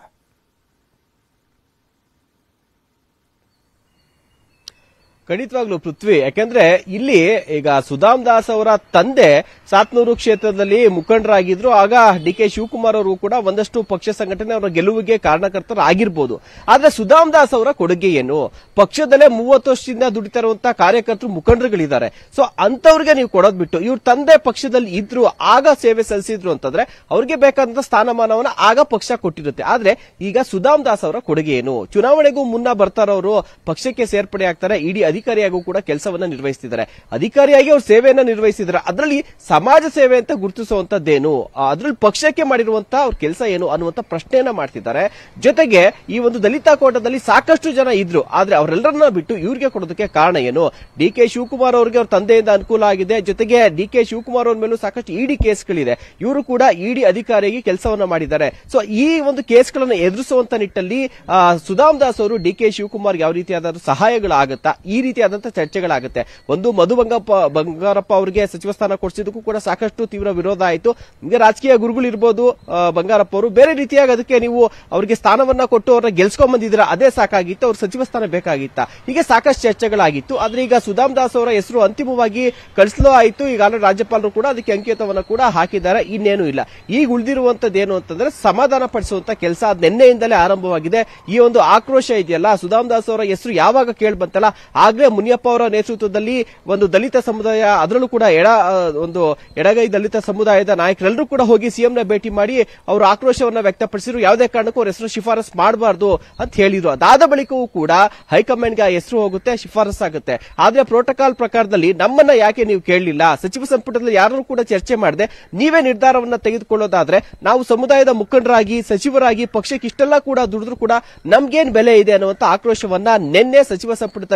ಖಂಡಿತವಾಗ್ಲು ಪೃಥ್ವಿ ಯಾಕಂದ್ರೆ ಇಲ್ಲಿ ಈಗ ಸುಧಾಮ್ ದಾಸ್ ಅವರ ತಂದೆ ಸಾತ್ನೂರು ಕ್ಷೇತ್ರದಲ್ಲಿ ಮುಖಂಡರಾಗಿದ್ರು ಆಗ ಡಿ ಕೆ ಶಿವಕುಮಾರ್ ಅವರು ಕೂಡ ಒಂದಷ್ಟು ಪಕ್ಷ ಸಂಘಟನೆ ಅವರ ಗೆಲುವಿಗೆ ಕಾರಣಕರ್ತರಾಗಿರ್ಬೋದು ಆದ್ರೆ ಸುಧಾಮ್ ದಾಸ್ ಅವರ ಕೊಡುಗೆ ಏನು ಪಕ್ಷದಲ್ಲೇ ಮೂವತ್ತು ವರ್ಷದಿಂದ ದುಡಿತಾ ಇರುವಂತಹ ಕಾರ್ಯಕರ್ತರು ಮುಖಂಡರುಗಳಿದ್ದಾರೆ ಸೊ ಅಂತವ್ರಿಗೆ ನೀವು ಕೊಡೋದ್ ಬಿಟ್ಟು ಇವ್ರ ತಂದೆ ಪಕ್ಷದಲ್ಲಿ ಇದ್ರು ಆಗ ಸೇವೆ ಸಲ್ಲಿಸಿದ್ರು ಅಂತಂದ್ರೆ ಅವ್ರಿಗೆ ಬೇಕಾದಂತ ಸ್ಥಾನಮಾನವನ್ನ ಆಗ ಪಕ್ಷ ಕೊಟ್ಟಿರುತ್ತೆ ಆದ್ರೆ ಈಗ ಸುಧಾಮ್ ದಾಸ್ ಅವರ ಕೊಡುಗೆ ಏನು ಚುನಾವಣೆಗೂ ಮುನ್ನ ಬರ್ತಾರವರು ಪಕ್ಷಕ್ಕೆ ಸೇರ್ಪಡೆ ಆಗ್ತಾರೆ ಇಡೀ ಅಧಿಕಾರಿಯಾಗೂ ಕೂಡ ಕೆಲಸವನ್ನ ನಿರ್ವಹಿಸ್ತಿದ್ದಾರೆ ಅಧಿಕಾರಿಯಾಗಿ ಅವ್ರು ಸೇವೆಯನ್ನ ನಿರ್ವಹಿಸಿದ್ದಾರೆ ಅದರಲ್ಲಿ ಸಮಾಜ ಸೇವೆ ಅಂತ ಗುರುತಿಸುವಂತದ್ದೇನು ಅದ್ರಲ್ಲಿ ಪಕ್ಷಕ್ಕೆ ಮಾಡಿರುವಂತ ಅವ್ರ ಕೆಲಸ ಏನು ಅನ್ನುವಂತ ಪ್ರಶ್ನೆಯನ್ನ ಮಾಡ್ತಿದ್ದಾರೆ ಜೊತೆಗೆ ಈ ಒಂದು ದಲಿತ ಕೋಟದಲ್ಲಿ ಸಾಕಷ್ಟು ಜನ ಇದ್ರು ಆದ್ರೆ ಅವರೆಲ್ಲರನ್ನ ಬಿಟ್ಟು ಇವ್ರಿಗೆ ಕೊಡೋದಕ್ಕೆ ಕಾರಣ ಏನು ಡಿ ಕೆ ಶಿವಕುಮಾರ್ ಅವರಿಗೆ ಅವ್ರ ತಂದೆಯಿಂದ ಅನುಕೂಲ ಆಗಿದೆ ಜೊತೆಗೆ ಡಿ ಕೆ ಶಿವಕುಮಾರ್ ಅವ್ರ ಮೇಲೂ ಸಾಕಷ್ಟು ಇಡಿ ಕೇಸ್ಗಳಿದೆ ಇವರು ಕೂಡ ಇಡಿ ಅಧಿಕಾರಿಯಾಗಿ ಕೆಲಸವನ್ನ ಮಾಡಿದ್ದಾರೆ ಸೊ ಈ ಒಂದು ಕೇಸ್ಗಳನ್ನು ಎದುರಿಸುವಂತ ನಿಟ್ಟಲ್ಲಿ ಆ, ಸುಧಾಮ್ ದಾಸ್ ಅವರು ಡಿ ಕೆ ಶಿವಕುಮಾರ್ ಯಾವ ರೀತಿಯಾದ ಸಹಾಯಗಳಾಗುತ್ತಾ ಈ ರೀತಿಯಾದಂತಹ ಚರ್ಚೆಗಳಾಗುತ್ತೆ ಒಂದು ಮಧು ಬಂಗಪ್ಪ ಬಂಗಾರಪ್ಪ ಅವರಿಗೆ ಸಚಿವ ಸ್ಥಾನ ಕೊಡಿಸಿದ್ದಕ್ಕೂ ಕೂಡ ಸಾಕಷ್ಟು ತೀವ್ರ ವಿರೋಧ ಆಯಿತು ನಿಮಗೆ ರಾಜಕೀಯ ಗುರುಗಳು ಇರ್ಬೋದು ಆ, ಬಂಗಾರಪ್ಪ ಅವರು ಬೇರೆ ರೀತಿಯಾಗಿ ಅದಕ್ಕೆ ನೀವು ಅವರಿಗೆ ಸ್ಥಾನವನ್ನ ಕೊಟ್ಟು ಅವ್ರನ್ನ ಗೆಲ್ಸ್ಕೊಂಡ್ ಬಂದಿದ್ರ ಅದೇ ಸಾಕಾಗಿತ್ತು ಅವ್ರ ಸಚಿವ ಸ್ಥಾನ ಬೇಕಾಗಿತ್ತ ಹೀಗೆ ಸಾಕಷ್ಟು ಚರ್ಚೆಗಳಾಗಿತ್ತು ಆದ್ರೆ ಈಗ ಸುಧಾಮ್ ದಾಸ್ ಅವರ ಹೆಸರು ಅಂತಿಮವಾಗಿ ಕಳಿಸ್ಲೋ ಆಯಿತು ಈಗಾಗಲೇ ರಾಜ್ಯಪಾಲರು ಕೂಡ ಅದಕ್ಕೆ ಅಂಕಿತವನ್ನ ಕೂಡ ಹಾಕಿದ್ದಾರೆ ಇನ್ನೇನು ಇಲ್ಲ ಈಗ ಉಳಿದಿರುವಂತದ್ದು ಏನು ಅಂತಂದ್ರೆ ಸಮಾಧಾನ ಪಡಿಸುವಂತ ಕೆಲಸ ನಿನ್ನೆಯಿಂದಲೇ ಆರಂಭವಾಗಿದೆ ಈ ಒಂದು ಆಕ್ರೋಶ ಇದೆಯಲ್ಲ ಸುಧಾಮ್ ದಾಸ್ ಅವರ ಹೆಸರು ಯಾವಾಗ ಕೇಳಿ ಬಂತಲ್ಲ ಆಗ್ಲೇ ಮುನಿಯಪ್ಪ ಅವರ ನೇತೃತ್ವದಲ್ಲಿ ಒಂದು ದಲಿತ ಸಮುದಾಯ ಅದರಲ್ಲೂ ಕೂಡ ಎಡ ಆ, ಒಂದು ಎಡಗೈ ದಲಿತ ಸಮುದಾಯದ ನಾಯಕರೆಲ್ಲರೂ ಕೂಡ ಹೋಗಿ ಸಿಎಂ ನ ಭೇಟಿ ಮಾಡಿ ಅವರು ಆಕ್ರೋಶವನ್ನ ವ್ಯಕ್ತಪಡಿಸಿದ್ರು ಯಾವುದೇ ಕಾರಣಕ್ಕೂ ಅವ್ರ ಹೆಸರು ಶಿಫಾರಸ್ ಮಾಡಬಾರ್ದು ಅಂತ ಹೇಳಿದ್ರು ಅದಾದ ಬಳಿಕವೂ ಕೂಡ ಹೈಕಮಾಂಡ್ಗೆ ಆ ಹೆಸರು ಹೋಗುತ್ತೆ ಶಿಫಾರಸ್ ಆಗುತ್ತೆ ಆದ್ರೆ ಪ್ರೋಟೋಕಾಲ್ ಪ್ರಕಾರದಲ್ಲಿ ನಮ್ಮನ್ನ ಯಾಕೆ ನೀವು ಕೇಳಲಿಲ್ಲ ಸಚಿವ ಸಂಪುಟದಲ್ಲಿ ಯಾರು ಕೂಡ ಚರ್ಚೆ ಮಾಡದೆ ನೀವೇ ನಿರ್ಧಾರವನ್ನ ತೆಗೆದುಕೊಳ್ಳೋದಾದ್ರೆ ನಾವು ಸಮುದಾಯದ ಮುಖಂಡರಾಗಿ ಸಚಿವರಾಗಿ ಪಕ್ಷಕ್ಕೆ ಇಷ್ಟೆಲ್ಲ ಕೂಡ ದುಡಿದ್ರು ಕೂಡ ನಮ್ಗೇನ್ ಬೆಲೆ ಇದೆ ಅನ್ನುವಂತ ಆಕ್ರೋಶವನ್ನ ನಿನ್ನೆ ಸಚಿವ ಸಂಪುಟದಲ್ಲಿ ಪರಮೇಶ್ವರ್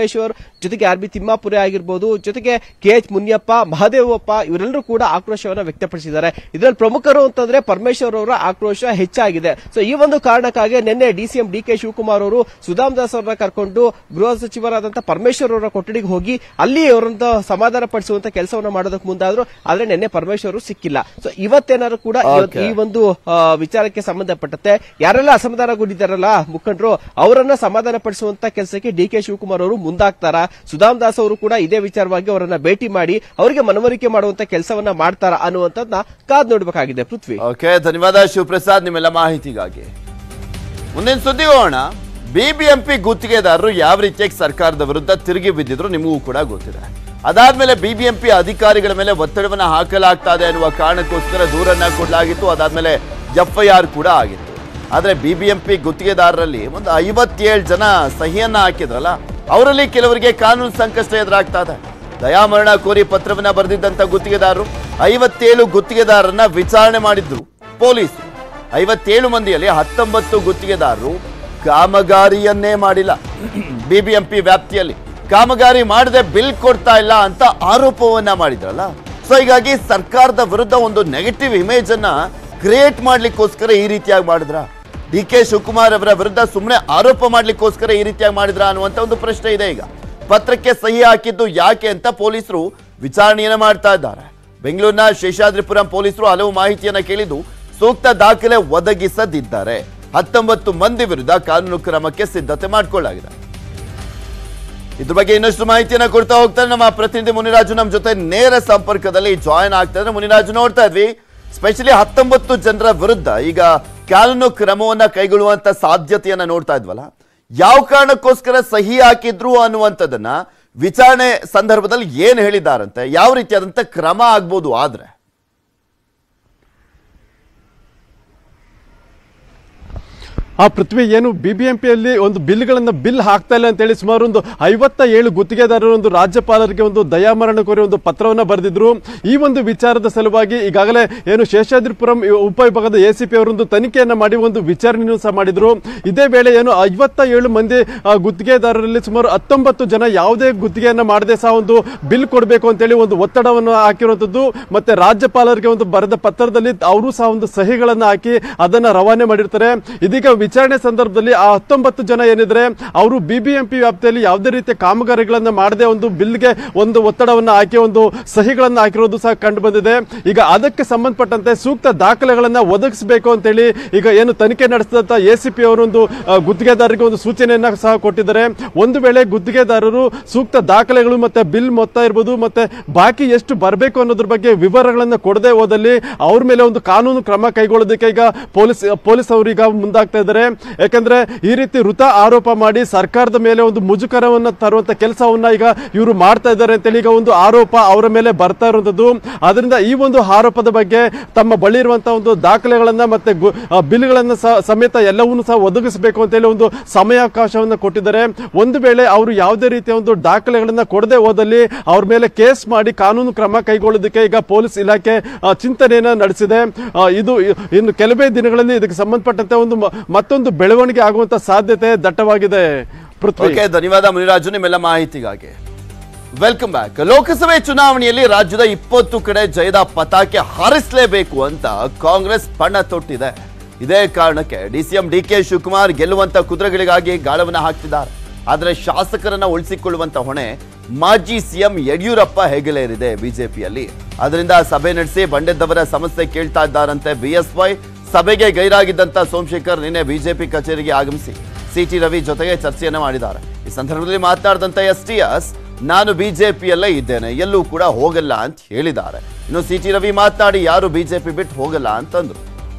ಪರಮೇಶ್ವರ್ ಜೊತೆಗೆ ಆರ್ ಬಿ ತಿಮ್ಮಾಪುರೆ ಆಗಿರ್ಬೋದು ಜೊತೆಗೆ ಕೆ ಎಚ್ ಮುನಿಯಪ್ಪ ಮಹದೇವಪ್ಪ ಇವರೆಲ್ಲರೂ ಕೂಡ ಆಕ್ರೋಶವನ್ನ ವ್ಯಕ್ತಪಡಿಸಿದ್ದಾರೆ ಇದರಲ್ಲಿ ಪ್ರಮುಖರು ಅಂತಂದ್ರೆ ಪರಮೇಶ್ವರ್ ಅವರ ಆಕ್ರೋಶ ಹೆಚ್ಚಾಗಿದೆ ಸೊ ಈ ಒಂದು ಕಾರಣಕ್ಕಾಗಿ ನಿನ್ನೆ ಡಿಸಿಎಂ ಡಿ ಕೆ ಶಿವಕುಮಾರ್ ಅವರು ಸುಧಾಮ್ ದಾಸ್ ಅವರನ್ನ ಕರ್ಕೊಂಡು ಗೃಹ ಸಚಿವರಾದಂತಹ ಪರಮೇಶ್ವರ್ ಅವರ ಕೊಠಡಿಗೆ ಹೋಗಿ ಅಲ್ಲಿ ಅವರನ್ನ ಸಮಾಧಾನ ಪಡಿಸುವಂತ ಕೆಲಸವನ್ನ ಮಾಡೋದಕ್ಕೆ ಮುಂದಾದ್ರು ಆದ್ರೆ ನಿನ್ನೆ ಪರಮೇಶ್ವರ್ ಅವರು ಸಿಕ್ಕಿಲ್ಲ ಸೊ ಇವತ್ತೇನಾದ್ರು ಕೂಡ ಇವತ್ತು Okay. ಈ ಒಂದು ಆ, ವಿಚಾರಕ್ಕೆ ಸಂಬಂಧಪಟ್ಟಂತೆ ಯಾರೆಲ್ಲ ಅಸಮಾಧಾನಗೊಂಡಿದ್ದಾರಲ್ಲ ಮುಖಂಡರು ಅವರನ್ನ ಸಮಾಧಾನ ಪಡಿಸುವಂತ ಕೆಲಸಕ್ಕೆ ಡಿ ಕೆ ಶಿವಕುಮಾರ್ ಅವರು ಮುಂದಾಗ್ತಾರ ಸುಧಾಮ್ ದಾಸ್ ಅವರು ಕೂಡ ಇದೇ ವಿಚಾರವಾಗಿ ಅವರನ್ನ ಭೇಟಿ ಮಾಡಿ ಅವರಿಗೆ ಮನವರಿಕೆ ಮಾಡುವಂತ ಕೆಲಸವನ್ನ ಮಾಡ್ತಾರ ಅನ್ನುವಂಥದ್ದನ್ನ ಕಾದ್ ನೋಡ್ಬೇಕಾಗಿದೆ ಪೃಥ್ವಿ ಓಕೆ ಧನ್ಯವಾದ ಶಿವಪ್ರಸಾದ್ ನಿಮ್ಮೆಲ್ಲ ಮಾಹಿತಿಗಾಗಿ ಮುಂದಿನ ಸುದ್ದಿ ಹೋಗೋಣ ಬಿಬಿಎಂಪಿ ಗುತ್ತಿಗೆದಾರರು ಯಾವ ರೀತಿಯಾಗಿ ಸರ್ಕಾರದ ವಿರುದ್ಧ ತಿರುಗಿ ಬಿದ್ದಿದ್ರು ನಿಮಗೂ ಕೂಡ ಗೊತ್ತಿದೆ ಅದಾದ್ಮೇಲೆ ಬಿಬಿಎಂಪಿ ಅಧಿಕಾರಿಗಳ ಮೇಲೆ ಒತ್ತಡವನ್ನ ಹಾಕಲಾಗ್ತಾ ಇದೆ ಅನ್ನುವ ಕಾರಣಕ್ಕೋಸ್ಕರ ದೂರನ್ನ ಕೊಡಲಾಗಿತ್ತು ಅದಾದ್ಮೇಲೆ ಎಫ್ಐಆರ್ ಕೂಡ ಆಗಿತ್ತು ಆದ್ರೆ ಬಿಬಿಎಂಪಿ ಗುತ್ತಿಗೆದಾರರಲ್ಲಿ ಒಂದು ಐವತ್ತೇಳು ಜನ ಸಹಿಯನ್ನ ಹಾಕಿದ್ರಲ್ಲ ಅವರಲ್ಲಿ ಕೆಲವರಿಗೆ ಕಾನೂನು ಸಂಕಷ್ಟ ಎದುರಾಗ್ತಾ ಇದೆ ದಯಾಮರಣ ಕೋರಿ ಪತ್ರವನ್ನ ಬರೆದಿದ್ದಂತ ಗುತ್ತಿಗೆದಾರರು ಐವತ್ತೇಳು ಗುತ್ತಿಗೆದಾರರನ್ನ ವಿಚಾರಣೆ ಮಾಡಿದ್ರು ಪೊಲೀಸರು ಐವತ್ತೇಳು ಮಂದಿಯಲ್ಲಿ ಹತ್ತೊಂಬತ್ತು ಗುತ್ತಿಗೆದಾರರು ಕಾಮಗಾರಿಯನ್ನೇ ಮಾಡಿಲ್ಲ ಬಿಬಿಎಂಪಿ ವ್ಯಾಪ್ತಿಯಲ್ಲಿ ಕಾಮಗಾರಿ ಮಾಡದೆ ಬಿಲ್ ಕೊಡ್ತಾ ಇಲ್ಲ ಅಂತ ಆರೋಪವನ್ನ ಮಾಡಿದ್ರಲ್ಲ ಸೊ ಹೀಗಾಗಿ ಸರ್ಕಾರದ ವಿರುದ್ಧ ಒಂದು ನೆಗೆಟಿವ್ ಇಮೇಜ್ ಅನ್ನ ಕ್ರಿಯೇಟ್ ಮಾಡ್ಲಿಕ್ಕೋಸ್ಕರ ಈ ರೀತಿಯಾಗಿ ಮಾಡಿದ್ರ ಡಿ ಕೆ ಶಿವಕುಮಾರ್ ಅವರ ವಿರುದ್ಧ ಸುಮ್ಮನೆ ಆರೋಪ ಮಾಡ್ಲಿಕ್ಕೋಸ್ಕರ ಈ ರೀತಿಯಾಗಿ ಮಾಡಿದ್ರ ಅನ್ನುವಂತ ಒಂದು ಪ್ರಶ್ನೆ ಇದೆ ಈಗ ಪತ್ರಕ್ಕೆ ಸಹಿ ಹಾಕಿದ್ದು ಯಾಕೆ ಅಂತ ಪೊಲೀಸರು ವಿಚಾರಣೆಯನ್ನ ಮಾಡ್ತಾ ಇದ್ದಾರೆ ಬೆಂಗಳೂರಿನ ಶೇಷಾದ್ರಿಪುರಂ ಪೊಲೀಸರು ಹಲವು ಮಾಹಿತಿಯನ್ನ ಕೇಳಿದ್ದು ಸೂಕ್ತ ದಾಖಲೆ ಒದಗಿಸದಿದ್ದಾರೆ ಹತ್ತೊಂಬತ್ತು ಮಂದಿ ವಿರುದ್ಧ ಕಾನೂನು ಕ್ರಮಕ್ಕೆ ಸಿದ್ಧತೆ ಮಾಡಿಕೊಳ್ಳಲಾಗಿದೆ ಇದ್ರ ಬಗ್ಗೆ ಇನ್ನಷ್ಟು ಮಾಹಿತಿಯನ್ನ ಕೊಡ್ತಾ ಹೋಗ್ತಾರೆ ನಮ್ಮ ಪ್ರತಿನಿಧಿ ಮುನಿರಾಜು ನಮ್ಮ ಜೊತೆ ನೇರ ಸಂಪರ್ಕದಲ್ಲಿ ಜಾಯಿನ್ ಆಗ್ತಾ ಇದ್ರೆ ಮುನಿರಾಜು ನೋಡ್ತಾ ಇದ್ವಿ ಸ್ಪೆಷಲಿ ಹತ್ತೊಂಬತ್ತು ಜನರ ವಿರುದ್ಧ ಈಗ ಕಾನೂನು ಕ್ರಮವನ್ನ ಕೈಗೊಳ್ಳುವಂತ ಸಾಧ್ಯತೆಯನ್ನ ನೋಡ್ತಾ ಇದ್ವಲ್ಲ ಯಾವ ಕಾರಣಕ್ಕೋಸ್ಕರ ಸಹಿ ಹಾಕಿದ್ರು ಅನ್ನುವಂಥದ್ದನ್ನ ವಿಚಾರಣೆ ಸಂದರ್ಭದಲ್ಲಿ ಏನ್ ಹೇಳಿದಾರಂತೆ ಯಾವ ರೀತಿಯಾದಂತ ಕ್ರಮ ಆಗ್ಬೋದು ಆದ್ರೆ ಆ ಪೃಥ್ವಿ ಏನು ಬಿಬಿಎಂಪಿಯಲ್ಲಿ ಒಂದು ಬಿಲ್ಗಳನ್ನ ಬಿಲ್ ಹಾಕ್ತಾ ಇಲ್ಲ ಅಂತೇಳಿ ಸುಮಾರು ಒಂದು ಐವತ್ತ ಏಳು ಗುತ್ತಿಗೆದಾರರು ಒಂದು ರಾಜ್ಯಪಾಲರಿಗೆ ಒಂದು ದಯಾಮರಣ ಕೋರಿ ಒಂದು ಪತ್ರವನ್ನ ಬರೆದಿದ್ರು ಈ ಒಂದು ವಿಚಾರದ ಸಲುವಾಗಿ ಈಗಾಗಲೇ ಏನು ಶೇಷಾದ್ರಿಪುರಂ ಉಪವಿಭಾಗದ ಎ ಸಿ ಪಿ ಅವರೊಂದು ತನಿಖೆಯನ್ನ ಮಾಡಿ ಒಂದು ವಿಚಾರಣೆಯನ್ನು ಸಹ ಮಾಡಿದ್ರು ಇದೇ ವೇಳೆ ಏನು ಐವತ್ತ ಏಳು ಮಂದಿ ಆ, ಗುತ್ತಿಗೆದಾರರಲ್ಲಿ ಸುಮಾರು ಹತ್ತೊಂಬತ್ತು ಜನ ಯಾವುದೇ ಗುತ್ತಿಗೆಯನ್ನ ಮಾಡದೆ ಸಹ ಒಂದು ಬಿಲ್ ಕೊಡಬೇಕು ಅಂತೇಳಿ ಒಂದು ಒತ್ತಡವನ್ನು ಹಾಕಿರುವಂತದ್ದು ಮತ್ತೆ ರಾಜ್ಯಪಾಲರಿಗೆ ಒಂದು ಬರೆದ ಪತ್ರದಲ್ಲಿ ಅವರು ಸಹ ಒಂದು ಸಹಿಗಳನ್ನ ಹಾಕಿ ಅದನ್ನ ರವಾನೆ ಮಾಡಿರ್ತಾರೆ ಇದೀಗ ವಿಚಾರಣೆ ಸಂದರ್ಭದಲ್ಲಿ ಆ ಹತ್ತೊಂಬತ್ತು ಜನ ಏನಿದ್ರೆ ಅವರು ಬಿಬಿಎಂಪಿ ವ್ಯಾಪ್ತಿಯಲ್ಲಿ ಯಾವುದೇ ರೀತಿಯ ಕಾಮಗಾರಿಗಳನ್ನ ಮಾಡದೆ ಒಂದು ಬಿಲ್ಗೆ ಒಂದು ಒತ್ತಡವನ್ನ ಹಾಕಿ ಒಂದು ಸಹಿಗಳನ್ನ ಹಾಕಿರೋದು ಸಹ ಕಂಡು ಬಂದಿದೆ ಈಗ ಅದಕ್ಕೆ ಸಂಬಂಧಪಟ್ಟಂತೆ ಸೂಕ್ತ ದಾಖಲೆಗಳನ್ನ ಒದಗಿಸಬೇಕು ಅಂತೇಳಿ ಈಗ ಏನು ತನಿಖೆ ನಡೆಸಿದಂತ ಎ ಸಿ ಪಿ ಅವರೊಂದು ಆ, ಗುತ್ತಿಗೆದಾರರಿಗೆ ಒಂದು ಸೂಚನೆಯನ್ನ ಸಹ ಕೊಟ್ಟಿದ್ದಾರೆ ಒಂದು ವೇಳೆ ಗುತ್ತಿಗೆದಾರರು ಸೂಕ್ತ ದಾಖಲೆಗಳು ಮತ್ತೆ ಬಿಲ್ ಮೊತ್ತ ಇರ್ಬೋದು ಮತ್ತೆ ಬಾಕಿ ಎಷ್ಟು ಬರಬೇಕು ಅನ್ನೋದ್ರ ಬಗ್ಗೆ ವಿವರಗಳನ್ನ ಕೊಡದೆ ಹೋದಲ್ಲಿ ಅವ್ರ ಮೇಲೆ ಒಂದು ಕಾನೂನು ಕ್ರಮ ಕೈಗೊಳ್ಳೋದಕ್ಕೆ ಈಗ ಪೊಲೀಸ್ ಪೊಲೀಸ್ ಅವರು ಈಗ ಮುಂದಾಗ್ತಾ ಇದ್ದಾರೆ ಯಾಕಂದ್ರೆ ಈ ರೀತಿ ವೃತ ಆರೋಪ ಮಾಡಿ ಸರ್ಕಾರದ ಮೇಲೆ ಒಂದು ಮುಜುಗರವನ್ನ ತರುವಂತ ಕೆಲಸವನ್ನ ಈಗ ಇವರು ಮಾಡ್ತಾ ಇದ್ದಾರೆ ಅಂತೇಳಿ ಈಗ ಒಂದು ಆರೋಪ ಅವರ ಮೇಲೆ ಬರ್ತಾ ಇರುವಂತದ್ದು ಅದರಿಂದ ಈ ಒಂದು ಆರೋಪದ ಬಗ್ಗೆ ತಮ್ಮ ಬಳಿ ಇರುವಂತಹ ಒಂದು ದಾಖಲೆಗಳನ್ನ ಮತ್ತೆ ಗು- ಆ, ಬಿಲ್ಗಳನ್ನ ಸಹ ಸಮೇತ ಎಲ್ಲವನ್ನೂ ಸಹ ಒದಗಿಸಬೇಕು ಅಂತೇಳಿ ಒಂದು ಸಮಯಾವಕಾಶವನ್ನ ಕೊಟ್ಟಿದ್ದಾರೆ ಒಂದು ವೇಳೆ ಅವರು ಯಾವುದೇ ರೀತಿಯ ಒಂದು ದಾಖಲೆಗಳನ್ನ ಕೊಡದೆ ಹೋದಲ್ಲಿ ಅವ್ರ ಮೇಲೆ ಕೇಸ್ ಮಾಡಿ ಕಾನೂನು ಕ್ರಮ ಕೈಗೊಳ್ಳೋದಕ್ಕೆ ಈಗ ಪೊಲೀಸ್ ಇಲಾಖೆ ಆ, ಚಿಂತನೆಯನ್ನ ನಡೆಸಿದೆ ಆ, ಇದು ಇ- ಇನ್ನು ಕೆಲವೇ ದಿನಗಳಲ್ಲಿ ಇದಕ್ಕೆ ಸಂಬಂಧಪಟ್ಟಂತೆ ಒಂದು ಮ- ಮತ್ತೊಂದು ಬೆಳವಣಿಗೆ ಆಗುವಂತ ಸಾಧ್ಯತೆ ದಟ್ಟವಾಗಿದೆ ಪೃಥ್ವಿ ಓಕೆ ಧನ್ಯವಾದ ಮುನಿರಾಜು ನಿಮ್ಮೆಲ್ಲ ಮಾಹಿತಿಗಾಗಿ ವೆಲ್ಕಮ್ ಬ್ಯಾಕ್ ಲೋಕಸಭೆ ಚುನಾವಣೆಯಲ್ಲಿ ರಾಜ್ಯದ ಇಪ್ಪತ್ತು ಕಡೆ ಜಯದ ಪತಾಕೆ ಹಾರಿಸಲೇಬೇಕು ಅಂತ ಕಾಂಗ್ರೆಸ್ ಪಣ ತೊಟ್ಟಿದೆ ಇದೇ ಕಾರಣಕ್ಕೆ ಡಿಸಿಎಂ ಡಿ ಕೆ ಶಿವಕುಮಾರ್ ಗೆಲ್ಲುವಂತ ಕುದುರೆಗಳಿಗಾಗಿ ಗಾಳವನ್ನ ಹಾಕ್ತಿದ್ದಾರೆ ಆದರೆ ಶಾಸಕರನ್ನ ಉಳಿಸಿಕೊಳ್ಳುವಂತ ಹೊಣೆ ಮಾಜಿ ಸಿಎಂ ಯಡಿಯೂರಪ್ಪ ಹೆಗಲೇರಿದೆ ಬಿಜೆಪಿಯಲ್ಲಿ ಅದರಿಂದ ಸಭೆ ನಡೆಸಿ ಬಂಡೆದ್ದವರ ಸಮಸ್ಯೆ ಕೇಳ್ತಾ ಇದ್ದಾರಂತೆ ಬಿಎಸ್ವೈ ಸಭೆಗೆ ಗೈರಾಗಿದ್ದಂತ ಸೋಮಶೇಖರ್ ನಿನ್ನೆ ಬಿಜೆಪಿ ಕಚೇರಿಗೆ ಆಗಮಿಸಿ ಸಿಟಿ ರವಿ ಜೊತೆಗೆ ಚರ್ಚೆಯನ್ನ ಮಾಡಿದ್ದಾರೆ ಈ ಸಂದರ್ಭದಲ್ಲಿ ಮಾತನಾಡಿದಂತ ಎಸ್ ಟಿ ಎಸ್ ನಾನು ಬಿಜೆಪಿಯಲ್ಲೇ ಇದ್ದೇನೆ ಎಲ್ಲೂ ಕೂಡ ಹೋಗಲ್ಲ ಅಂತ ಹೇಳಿದ್ದಾರೆ ಇನ್ನು ಸಿಟಿ ರವಿ ಮಾತನಾಡಿ ಯಾರು ಬಿಜೆಪಿ ಬಿಟ್ಟು ಹೋಗಲ್ಲ ಅಂತಂದ್ರು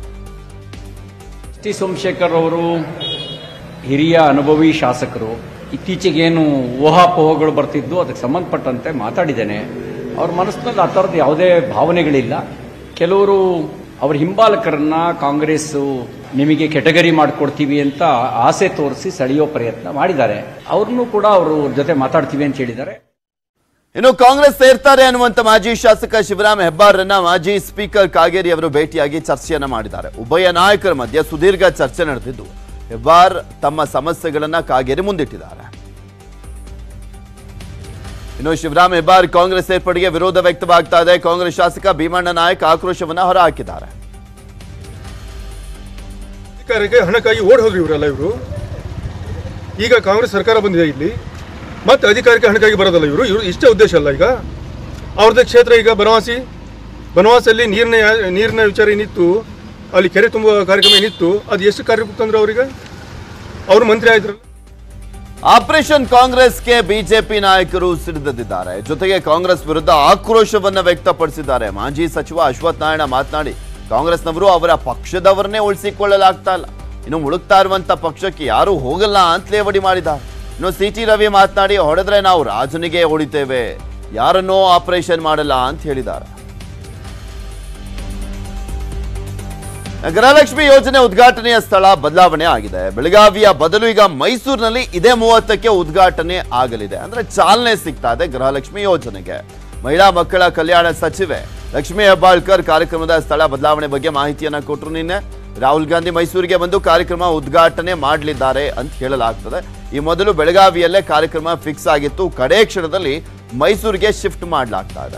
ಟಿ ಸೋಮಶೇಖರ್ ಅವರು ಹಿರಿಯ ಅನುಭವಿ ಶಾಸಕರು ಇತ್ತೀಚೆಗೇನು ಊಹಾಪೋಹಗಳು ಬರ್ತಿದ್ದು ಅದಕ್ಕೆ ಸಂಬಂಧಪಟ್ಟಂತೆ ಮಾತಾಡಿದ್ದೇನೆ ಅವ್ರ ಮನಸ್ಸಿನಲ್ಲಿ ಆ ಥರದ್ದು ಯಾವುದೇ ಭಾವನೆಗಳಿಲ್ಲ ಕೆಲವರು ಅವ್ರ ಹಿಂಬಾಲಕರನ್ನ ಕಾಂಗ್ರೆಸ್ಸು ನಿಮಗೆ ಕೆಟಗರಿ ಮಾಡಿಕೊಡ್ತೀವಿ ಅಂತ ಆಸೆ ತೋರಿಸಿ ಸೆಳೆಯೋ ಪ್ರಯತ್ನ ಮಾಡಿದ್ದಾರೆ ಅವ್ರನ್ನೂ ಕೂಡ ಅವರು ಜೊತೆ ಮಾತಾಡ್ತೀವಿ ಅಂತ ಹೇಳಿದ್ದಾರೆ ಇನ್ನು ಕಾಂಗ್ರೆಸ್ ಸೇರ್ತಾರೆ ಅನ್ನುವಂತ ಮಾಜಿ ಶಾಸಕ ಶಿವರಾಮ್ ಹೆಬ್ಬಾರ್ರನ್ನ ಮಾಜಿ ಸ್ಪೀಕರ್ ಕಾಗೇರಿ ಅವರು ಭೇಟಿಯಾಗಿ ಚರ್ಚೆಯನ್ನ ಮಾಡಿದ್ದಾರೆ ಉಭಯ ನಾಯಕರ ಮಧ್ಯೆ ಸುದೀರ್ಘ ಚರ್ಚೆ ನಡೆದಿದ್ದು ಹೆಬ್ಬಾರ್ ತಮ್ಮ ಸಮಸ್ಯೆಗಳನ್ನ ಕಾಗೇರಿ ಮುಂದಿಟ್ಟಿದ್ದಾರೆ ಇನ್ನು ಶಿವರಾಮ್ ಹೆಬ್ಬಾರ್ ಕಾಂಗ್ರೆಸ್ ಸೇರ್ಪಡೆಗೆ ವಿರೋಧ ವ್ಯಕ್ತವಾಗ್ತಾ ಇದೆ ಕಾಂಗ್ರೆಸ್ ಶಾಸಕ ಭೀಮಣ್ಣ ನಾಯಕ್ ಆಕ್ರೋಶವನ್ನ ಹೊರಹಾಕಿದ್ದಾರೆ ಅಧಿಕಾರಕ್ಕೆ ಹಣಕ್ಕಾಗಿ ಓಡ್ ಹೋಗ್ರಿ ಇವರೆಲ್ಲ ಇವರು ಈಗ ಕಾಂಗ್ರೆಸ್ ಸರ್ಕಾರ ಬಂದಿದೆ ಇಲ್ಲಿ ಮತ್ತೆ ಅಧಿಕಾರಕ್ಕೆ ಹಣಕ್ಕಾಗಿ ಬರೋದಲ್ಲ ಇವರು ಇವರು ಇಷ್ಟೇ ಉದ್ದೇಶ ಅಲ್ಲ ಈಗ ಅವ್ರದ್ದೇ ಕ್ಷೇತ್ರ ಈಗ ಬನವಾಸಿ ಬನವಾಸಲ್ಲಿ ನೀರಿನ ನೀರಿನ ವಿಚಾರ ಏನಿತ್ತು ಅಲ್ಲಿ ಕೆರೆ ತುಂಬುವ ಕಾರ್ಯಕ್ರಮ ಏನಿತ್ತು ಅದು ಎಷ್ಟು ಕಾರ್ಯಕ್ಕೆ ತಂದ್ರು ಅವ್ರಿಗೆ ಅವರು ಮಂತ್ರಿ ಆಯ್ತ್ರಲ್ಲ ಆಪರೇಷನ್ ಕಾಂಗ್ರೆಸ್ಗೆ ಬಿಜೆಪಿ ನಾಯಕರು ಸಿಡಿದಿದ್ದಾರೆ ಜೊತೆಗೆ ಕಾಂಗ್ರೆಸ್ ವಿರುದ್ಧ ಆಕ್ರೋಶವನ್ನ ವ್ಯಕ್ತಪಡಿಸಿದ್ದಾರೆ ಮಾಜಿ ಸಚಿವ ಅಶ್ವಥ್ ನಾರಾಯಣ ಮಾತನಾಡಿ ಕಾಂಗ್ರೆಸ್ನವರು ಅವರ ಪಕ್ಷದವರನ್ನೇ ಉಳಿಸಿಕೊಳ್ಳಲಾಗ್ತಾ ಇಲ್ಲ ಇನ್ನು ಮುಳುಗ್ತಾ ಇರುವಂತ ಪಕ್ಷಕ್ಕೆ ಯಾರು ಹೋಗಲ್ಲ ಅಂತ ಲೇವಡಿ ಮಾಡಿದ್ದಾರೆ ಇನ್ನು ಸಿ ಟಿ ರವಿ ಮಾತನಾಡಿ ಹೊಡೆದ್ರೆ ನಾವು ರಾಜನಿಗೆ ಹೊಡಿತೇವೆ ಯಾರನ್ನೋ ಆಪರೇಷನ್ ಮಾಡಲ್ಲ ಅಂತ ಹೇಳಿದ್ದಾರೆ ಗೃಹಲಕ್ಷ್ಮಿ ಯೋಜನೆ ಉದ್ಘಾಟನೆಯ ಸ್ಥಳ ಬದಲಾವಣೆ ಆಗಿದೆ ಬೆಳಗಾವಿಯ ಬದಲು ಈಗ ಮೈಸೂರಿನಲ್ಲಿ ಇದೇ ಮೂವತ್ತಕ್ಕೆ ಉದ್ಘಾಟನೆ ಆಗಲಿದೆ ಅಂದ್ರೆ ಚಾಲನೆ ಸಿಗ್ತಾ ಇದೆ ಗೃಹಲಕ್ಷ್ಮಿ ಯೋಜನೆಗೆ ಮಹಿಳಾ ಮಕ್ಕಳ ಕಲ್ಯಾಣ ಸಚಿವೆ ಲಕ್ಷ್ಮೀ ಹೆಬ್ಬಾಳ್ಕರ್ ಕಾರ್ಯಕ್ರಮದ ಸ್ಥಳ ಬದಲಾವಣೆ ಬಗ್ಗೆ ಮಾಹಿತಿಯನ್ನ ಕೊಟ್ಟರು ನಿನ್ನೆ ರಾಹುಲ್ ಗಾಂಧಿ ಮೈಸೂರಿಗೆ ಬಂದು ಕಾರ್ಯಕ್ರಮ ಉದ್ಘಾಟನೆ ಮಾಡಲಿದ್ದಾರೆ ಅಂತ ಹೇಳಲಾಗ್ತದೆ ಈ ಮೊದಲು ಬೆಳಗಾವಿಯಲ್ಲೇ ಕಾರ್ಯಕ್ರಮ ಫಿಕ್ಸ್ ಆಗಿತ್ತು ಕಡೇ ಕ್ಷಣದಲ್ಲಿ ಮೈಸೂರಿಗೆ ಶಿಫ್ಟ್ ಮಾಡಲಾಗ್ತಾ ಇದೆ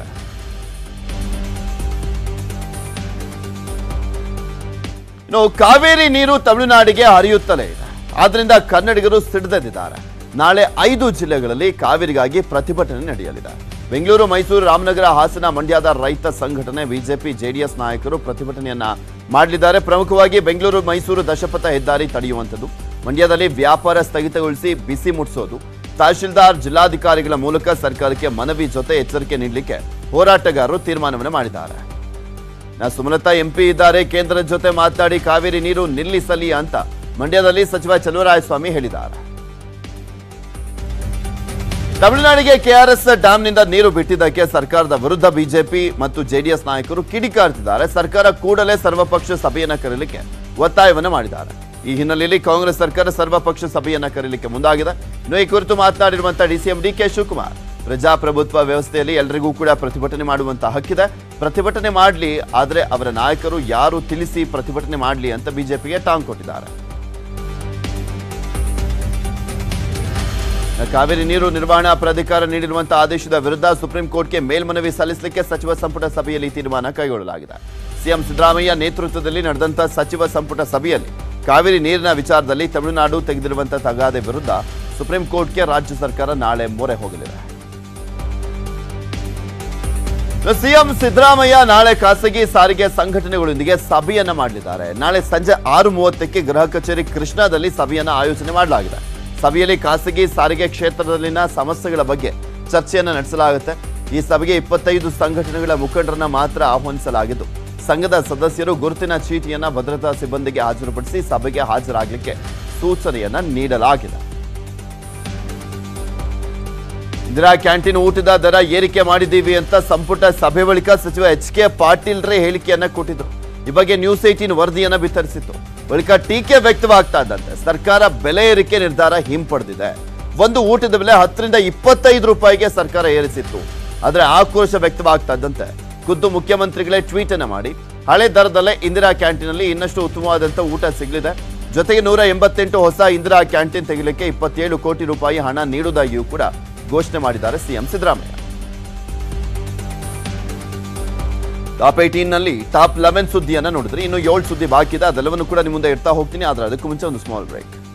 ಇನ್ನು ಕಾವೇರಿ ನೀರು ತಮಿಳುನಾಡಿಗೆ ಹರಿಯುತ್ತಲೇ ಇದೆ ಆದ್ರಿಂದ ಕನ್ನಡಿಗರು ಸಿಡಿದೆದ್ದಿದ್ದಾರೆ ನಾಳೆ ಐದು ಜಿಲ್ಲೆಗಳಲ್ಲಿ ಕಾವೇರಿಗಾಗಿ ಪ್ರತಿಭಟನೆ ನಡೆಯಲಿದೆ ಬೆಂಗಳೂರು ಮೈಸೂರು ರಾಮನಗರ ಹಾಸನ ಮಂಡ್ಯದ ರೈತ ಸಂಘಟನೆ ಬಿಜೆಪಿ ಜೆಡಿಎಸ್ ನಾಯಕರು ಪ್ರತಿಭಟನೆಯನ್ನ ಮಾಡಲಿದ್ದಾರೆ ಪ್ರಮುಖವಾಗಿ ಬೆಂಗಳೂರು ಮೈಸೂರು ದಶಪಥ ಹೆದ್ದಾರಿ ತಡೆಯುವಂಥದ್ದು ಮಂಡ್ಯದಲ್ಲಿ ವ್ಯಾಪಾರ ಸ್ಥಗಿತಗೊಳಿಸಿ ಬಿಸಿ ಮುಟ್ಟಿಸೋದು ತಹಶೀಲ್ದಾರ್ ಜಿಲ್ಲಾಧಿಕಾರಿಗಳ ಮೂಲಕ ಸರ್ಕಾರಕ್ಕೆ ಮನವಿ ಜೊತೆ ಎಚ್ಚರಿಕೆ ನೀಡಲಿಕ್ಕೆ ಹೋರಾಟಗಾರರು ತೀರ್ಮಾನವನ್ನು ಮಾಡಿದ್ದಾರೆ ನಾ ಸುಮಲತಾ ಎಂಪಿ ಇದ್ದಾರೆ ಕೇಂದ್ರದ ಜೊತೆ ಮಾತನಾಡಿ ಕಾವೇರಿ ನೀರು ನಿಲ್ಲಿಸಲಿ ಅಂತ ಮಂಡ್ಯದಲ್ಲಿ ಸಚಿವ ಚಲುವರಾಯಸ್ವಾಮಿ ಹೇಳಿದ್ದಾರೆ ತಮಿಳುನಾಡಿಗೆ ಕೆಆರ್ಎಸ್ ಡ್ಯಾಂನಿಂದ ನೀರು ಬಿಟ್ಟಿದ್ದಕ್ಕೆ ಸರ್ಕಾರದ ವಿರುದ್ಧ ಬಿಜೆಪಿ ಮತ್ತು ಜೆಡಿಎಸ್ ನಾಯಕರು ಕಿಡಿಕಾರ್ತಿದ್ದಾರೆ ಸರ್ಕಾರ ಕೂಡಲೇ ಸರ್ವಪಕ್ಷ ಸಭೆಯನ್ನ ಕರೆಯಲಿಕ್ಕೆ ಒತ್ತಾಯವನ್ನು ಮಾಡಿದ್ದಾರೆ ಈ ಹಿನ್ನೆಲೆಯಲ್ಲಿ ಕಾಂಗ್ರೆಸ್ ಸರ್ಕಾರ ಸರ್ವಪಕ್ಷ ಸಭೆಯನ್ನ ಕರೆಯಲಿಕ್ಕೆ ಮುಂದಾಗಿದೆ ಇನ್ನು ಈ ಕುರಿತು ಮಾತನಾಡಿರುವಂತಹ ಡಿಸಿಎಂ ಡಿ ಕೆ ಶಿವಕುಮಾರ್ ಪ್ರಜಾಪ್ರಭುತ್ವ ವ್ಯವಸ್ಥೆಯಲ್ಲಿ ಎಲ್ರಿಗೂ ಕೂಡ ಪ್ರತಿಭಟನೆ ಮಾಡುವಂತ ಹಕ್ಕಿದೆ ಪ್ರತಿಭಟನೆ ಮಾಡಲಿ ಆದರೆ ಅವರ ನಾಯಕರು ಯಾರು ತಿಳಿಸಿ ಪ್ರತಿಭಟನೆ ಮಾಡಲಿ ಅಂತ ಬಿಜೆಪಿಗೆ ಟಾಂಗ್ ಕೊಟ್ಟಿದ್ದಾರೆ ಕಾವೇರಿ ನೀರು ನಿರ್ವಹಣಾ ಪ್ರಾಧಿಕಾರ ನೀಡಿರುವಂತಹ ಆದೇಶದ ವಿರುದ್ಧ ಸುಪ್ರೀಂ ಕೋರ್ಟ್ಗೆ ಮೇಲ್ಮನವಿ ಸಲ್ಲಿಸಲಿಕ್ಕೆ ಸಚಿವ ಸಂಪುಟ ಸಭೆಯಲ್ಲಿ ತೀರ್ಮಾನ ಕೈಗೊಳ್ಳಲಾಗಿದೆ ಸಿಎಂ ಸಿದ್ದರಾಮಯ್ಯ ನೇತೃತ್ವದಲ್ಲಿ ನಡೆದಂತಹ ಸಚಿವ ಸಂಪುಟ ಸಭೆಯಲ್ಲಿ ಕಾವೇರಿ ನೀರಿನ ವಿಚಾರದಲ್ಲಿ ತಮಿಳುನಾಡು ತೆಗೆದಿರುವಂತಹ ತಗಾದೆ ವಿರುದ್ಧ ಸುಪ್ರೀಂ ಕೋರ್ಟ್ಗೆ ರಾಜ್ಯ ಸರ್ಕಾರ ನಾಳೆ ಮೊರೆ ಹೋಗಲಿದೆ ಸಿಎಂ ಸಿದ್ದರಾಮಯ್ಯ ನಾಳೆ ಖಾಸಗಿ ಸಾರಿಗೆ ಸಂಘಟನೆಗಳೊಂದಿಗೆ ಸಭೆಯನ್ನ ಮಾಡಲಿದ್ದಾರೆ ನಾಳೆ ಸಂಜೆ ಆರು ಮೂವತ್ತಕ್ಕೆ ಗೃಹ ಕಚೇರಿ ಕೃಷ್ಣಾದಲ್ಲಿ ಸಭೆಯನ್ನ ಆಯೋಜನೆ ಮಾಡಲಾಗಿದೆ ಸಭೆಯಲ್ಲಿ ಖಾಸಗಿ ಸಾರಿಗೆ ಕ್ಷೇತ್ರದಲ್ಲಿನ ಸಮಸ್ಯೆಗಳ ಬಗ್ಗೆ ಚರ್ಚೆಯನ್ನ ನಡೆಸಲಾಗುತ್ತೆ ಈ ಸಭೆಗೆ ಇಪ್ಪತ್ತೈದು ಸಂಘಟನೆಗಳ ಮುಖಂಡರನ್ನ ಮಾತ್ರ ಆಹ್ವಾನಿಸಲಾಗಿದ್ದು ಸಂಘದ ಸದಸ್ಯರು ಗುರುತಿನ ಚೀಟಿಯನ್ನ ಭದ್ರತಾ ಸಿಬ್ಬಂದಿಗೆ ಹಾಜರುಪಡಿಸಿ ಸಭೆಗೆ ಹಾಜರಾಗಲಿಕ್ಕೆ ಸೂಚನೆಯನ್ನ ನೀಡಲಾಗಿದೆ ಇಂದಿರಾ ಕ್ಯಾಂಟೀನ್ ಊಟದ ದರ ಏರಿಕೆ ಮಾಡಿದ್ದೀವಿ ಅಂತ ಸಂಪುಟ ಸಭೆ ಬಳಿಕ ಸಚಿವ ಎಚ್ ಕೆ ಪಾಟೀಲ್ರೇ ಹೇಳಿಕೆಯನ್ನ ಕೊಟ್ಟಿದ್ರು ಈ ಬಗ್ಗೆ ನ್ಯೂಸ್ ಏಟೀನ್ ವರದಿಯನ್ನ ಬಿತ್ತರಿಸಿತ್ತು ಬಳಿಕ ಟೀಕೆ ವ್ಯಕ್ತವಾಗ್ತಾ ಇದ್ದಂತೆ ಸರ್ಕಾರ ಬೆಲೆ ಏರಿಕೆ ನಿರ್ಧಾರ ಹಿಂಪಡೆದಿದೆ ಒಂದು ಊಟದ ಬೆಲೆ ಹತ್ತರಿಂದ ಇಪ್ಪತ್ತೈದು ರೂಪಾಯಿಗೆ ಸರ್ಕಾರ ಏರಿಸಿತ್ತು ಆದ್ರೆ ಆಕ್ರೋಶ ವ್ಯಕ್ತವಾಗ್ತಾ ಇದ್ದಂತೆ ಖುದ್ದು ಮುಖ್ಯಮಂತ್ರಿಗಳೇ ಟ್ವೀಟ್ ಅನ್ನ ಮಾಡಿ ಹಳೆ ದರದಲ್ಲೇ ಇಂದಿರಾ ಕ್ಯಾಂಟೀನಲ್ಲಿ ಇನ್ನಷ್ಟು ಉತ್ತಮವಾದಂತ ಊಟ ಸಿಗಲಿದೆ ಜೊತೆಗೆ ನೂರ ಎಂಬತ್ತೆಂಟು ಹೊಸ ಇಂದಿರಾ ಕ್ಯಾಂಟೀನ್ ತೆಗಿಲಿಕ್ಕೆ ಇಪ್ಪತ್ತೇಳು ಕೋಟಿ ರೂಪಾಯಿ ಹಣ ನೀಡುವುದಾಗಿಯೂ ಕೂಡ ಘೋಷಣೆ ಮಾಡಿದ್ದಾರೆ ಸಿಎಂ ಸಿದ್ದರಾಮಯ್ಯ ಟಾಪ್ ಏಟೀನ್ ನಲ್ಲಿ ಟಾಪ್ ಲೆವೆನ್ ಸುದ್ದಿಯನ್ನ ನೋಡಿದ್ರೆ ಇನ್ನು ಏಳು ಸುದ್ದಿ ಬಾಕಿ ಇದೆ ಅದೆಲ್ಲವನ್ನು ಕೂಡ ನಿಮ್ಮ ಮುಂದೆ ಇಡ್ತಾ ಹೋಗ್ತೀನಿ ಆದ್ರೆ ಅದಕ್ಕೂ ಮುಂಚೆ ಒಂದು ಸ್ಮಾಲ್ ಬ್ರೇಕ್